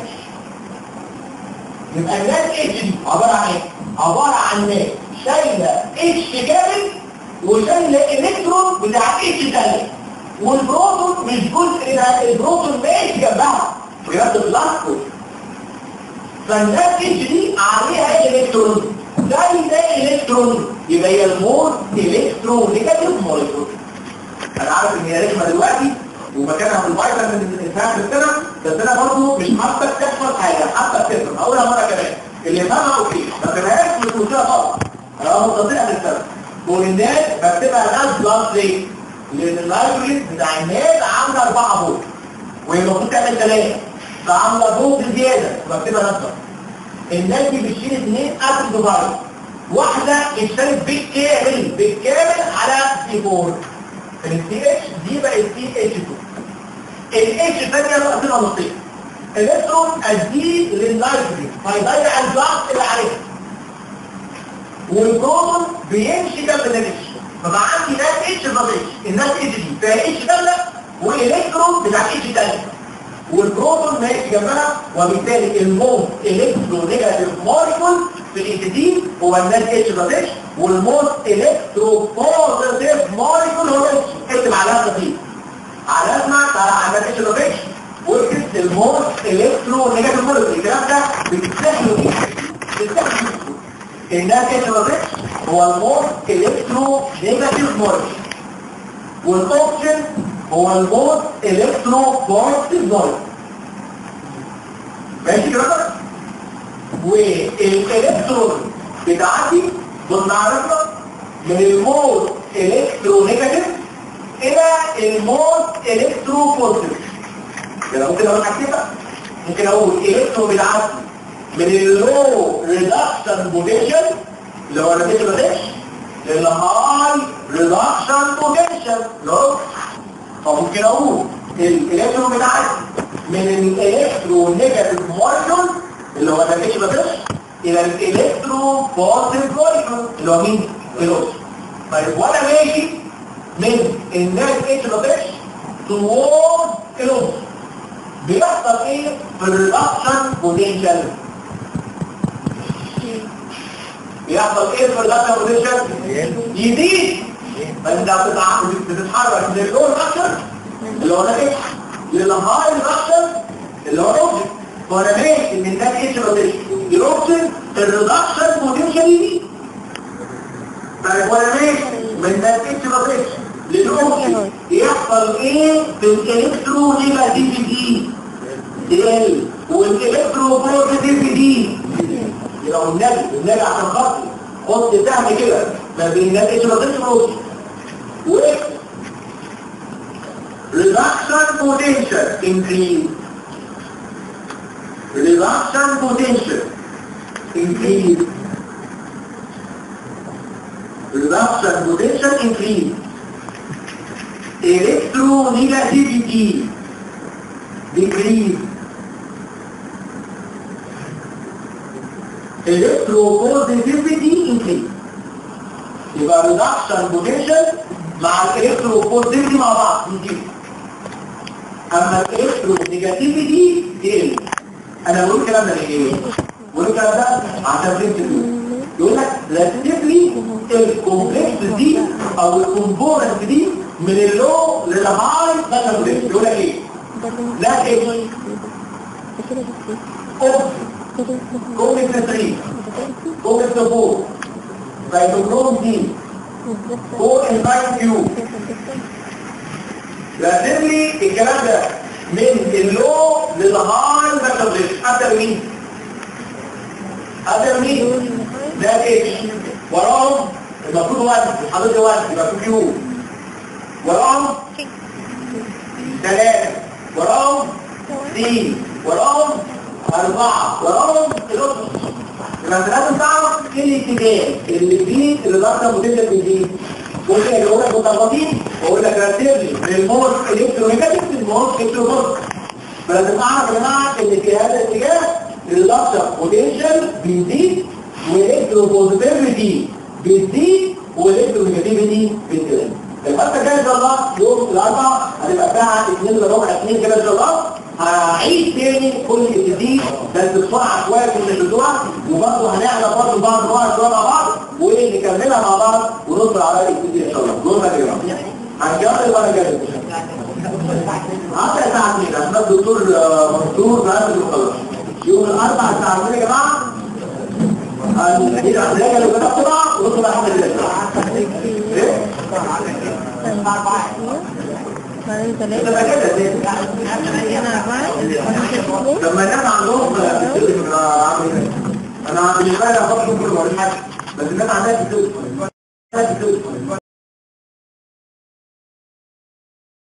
يبقى النات اتش دي عبارة عن ايه؟ عبارة عن نات شايلة اتش كامل وشايلة الكترون بتاع اتش تانية والبروتون مش جزء منها البروتون ماشي جنبها بجد بلاستيك فالنات اتش دي عليها ايه الكترون زي زي الكترون يبقى هي المول الكترون نيجاتيف موليكول انا عارف ان هي رخمه دلوقتي ومكانها في الفايتال من الانسان في السنه بس انا برضه مش حابه تحصل حاجه حابه تفهم اقولها مره كمان اللي يفهمها اوكي ما فهمهاش مش مشكله خالص انا مستطيع السنه والناس بكتبها ناس بلس ليه؟ لان اللايبرري بتاع الناس عامله 4 فولت وهي المفروض تعمل 3 فعامله فولت زياده بكتبها ناس بلس الناس دي بتشيل اثنين اتم ديفايس واحده اشترت بالكامل بالكامل على سي 4 التي اتش دي بقت تي اتش 2 الاتش الثانيه بقى فيها نصين الالكترون اديه للنيتروجين فيضيع الضغط اللي عليه والبروتون بيمشي جنب الاتش فبقى عندي ناس اتش بلس اتش الناس اتش دي فيها اتش كامله والالكترون بتاع اتش ثانيه والبروتون ماشي جنبها وبالتالي الموت الكترو نيجاتيف موليكول في الاي دي هو الناس اتش بلس اتش والموت الكترو بوزيتيف موليكول هو اتش اكتب علامه دي علامه على اتش بلس اتش واكتب الموت الكترو نيجاتيف موليكول الكلام ده بتستحلوا بيه بتستحلوا الناس اتش بلس اتش هو الموت الكترو نيجاتيف موليكول والاوبشن هو الموت الكترو بوزيتيف موليكول ماشي كده والالكترون بتاعتي بنعرفها من المود الكترو نيجاتيف الى المود الكترو بوزيتيف كده ممكن اقول حاجتها ممكن اقول الكترو بتاعتي من اللو ريدكشن بوتنشال اللي هو النتيجه بدش للهاي ريدكشن بوتنشال لو فممكن اقول الالكترو بتاعتي من الالكترو نيجاتيف مولكيول اللي هو النتيجه بدش الى الالكترو بوزيتيف مولكيول اللي هو مين الأوكسجين طيب وانا ماشي من الناس اتش بدش توورد الأوكسجين بيحصل ايه في الريدكشن بوتنشال يحصل ايه في الريدكشن بوتنشال يزيد فانت بتتع- بتتحرك من اللو ريدكشن اللي هو ناتج للهاي ريدكشن اللي هو الاوبجكت فانا ماشي من ده اتش روتيشن الاوبجكت الريدكشن بوتنشال يزيد طيب وانا ماشي من ده اتش روتيشن للاوبجكت يحصل ايه في الالكترو نيجاتيفيتي تقل والالكترو بوزيتيفيتي يبقى النبي النبي عشان خاطر حط سهم كده ما بين ده اتش روتيشن والاوبجكت واكتب reduction potential increase reduction potential increase reduction potential increase electronegativity decrease electropositivity increase يبقى reduction potential مع electropositivity مع بعض يجيب اما electronegativity تقل انا بقول الكلام ده ليه؟ بقول الكلام ده عشان فهمت دول يقول لك رتبلي الكومبلكس دي او الكومبوننت دي من اللو للهاي مثلا يقول لك ايه؟ لا ايه؟ كومبلكس 3 كومبلكس 4 سيتوكروم دي 4 ان 9 كيو رتب لي الكلام ده من اللو للهاي ميتابوليزم ابدا مين؟ ابدا مين؟ ده اتش وراهم المفروض واحد حضرتك واحد يبقى في كيو وراهم ثلاثة وراهم اثنين وراهم أربعة وراهم الأسر يبقى انت لازم تعرف ايه الاتجاه اللي فيه اللي ضغطه متجه فيه ممكن يقول لك متلخبطين واقول لك رتب لي من الموت الكترونيكاتيف للموت الكترونيكاتيف فلازم اعرف يا جماعه ان في هذا الاتجاه الضغطه بوتنشال بيزيد والالكتروبوزيتيفيتي بتزيد والالكترونيجاتيفيتي بتقل الحصه الجايه ان شاء الله يوم الاربعاء هتبقى الساعه 2 الا ربع 2 كده ان شاء الله هعيد تاني كل الجديد بس بسرعه شويه في الاسبوع وبرضه هنعمل برضه بعض نقط شويه مع بعض ونكملها مع بعض وندخل على الجديد ان شاء الله دول يا جماعه هنكمل وانا جاي حتى الساعه 2 عشان الدكتور منصور بقى المخلص يوم الاربعاء الساعه 2 يا جماعه هنلاقي اللي كده بسرعه وندخل على حاجه ايه بعدين انت ثلاثة بقى كده ليه؟ بعدين أربعة بعدين لما الناس عندهم انا بالنسبه لي افضل كل ما حاجه بس الناس عندها بتزود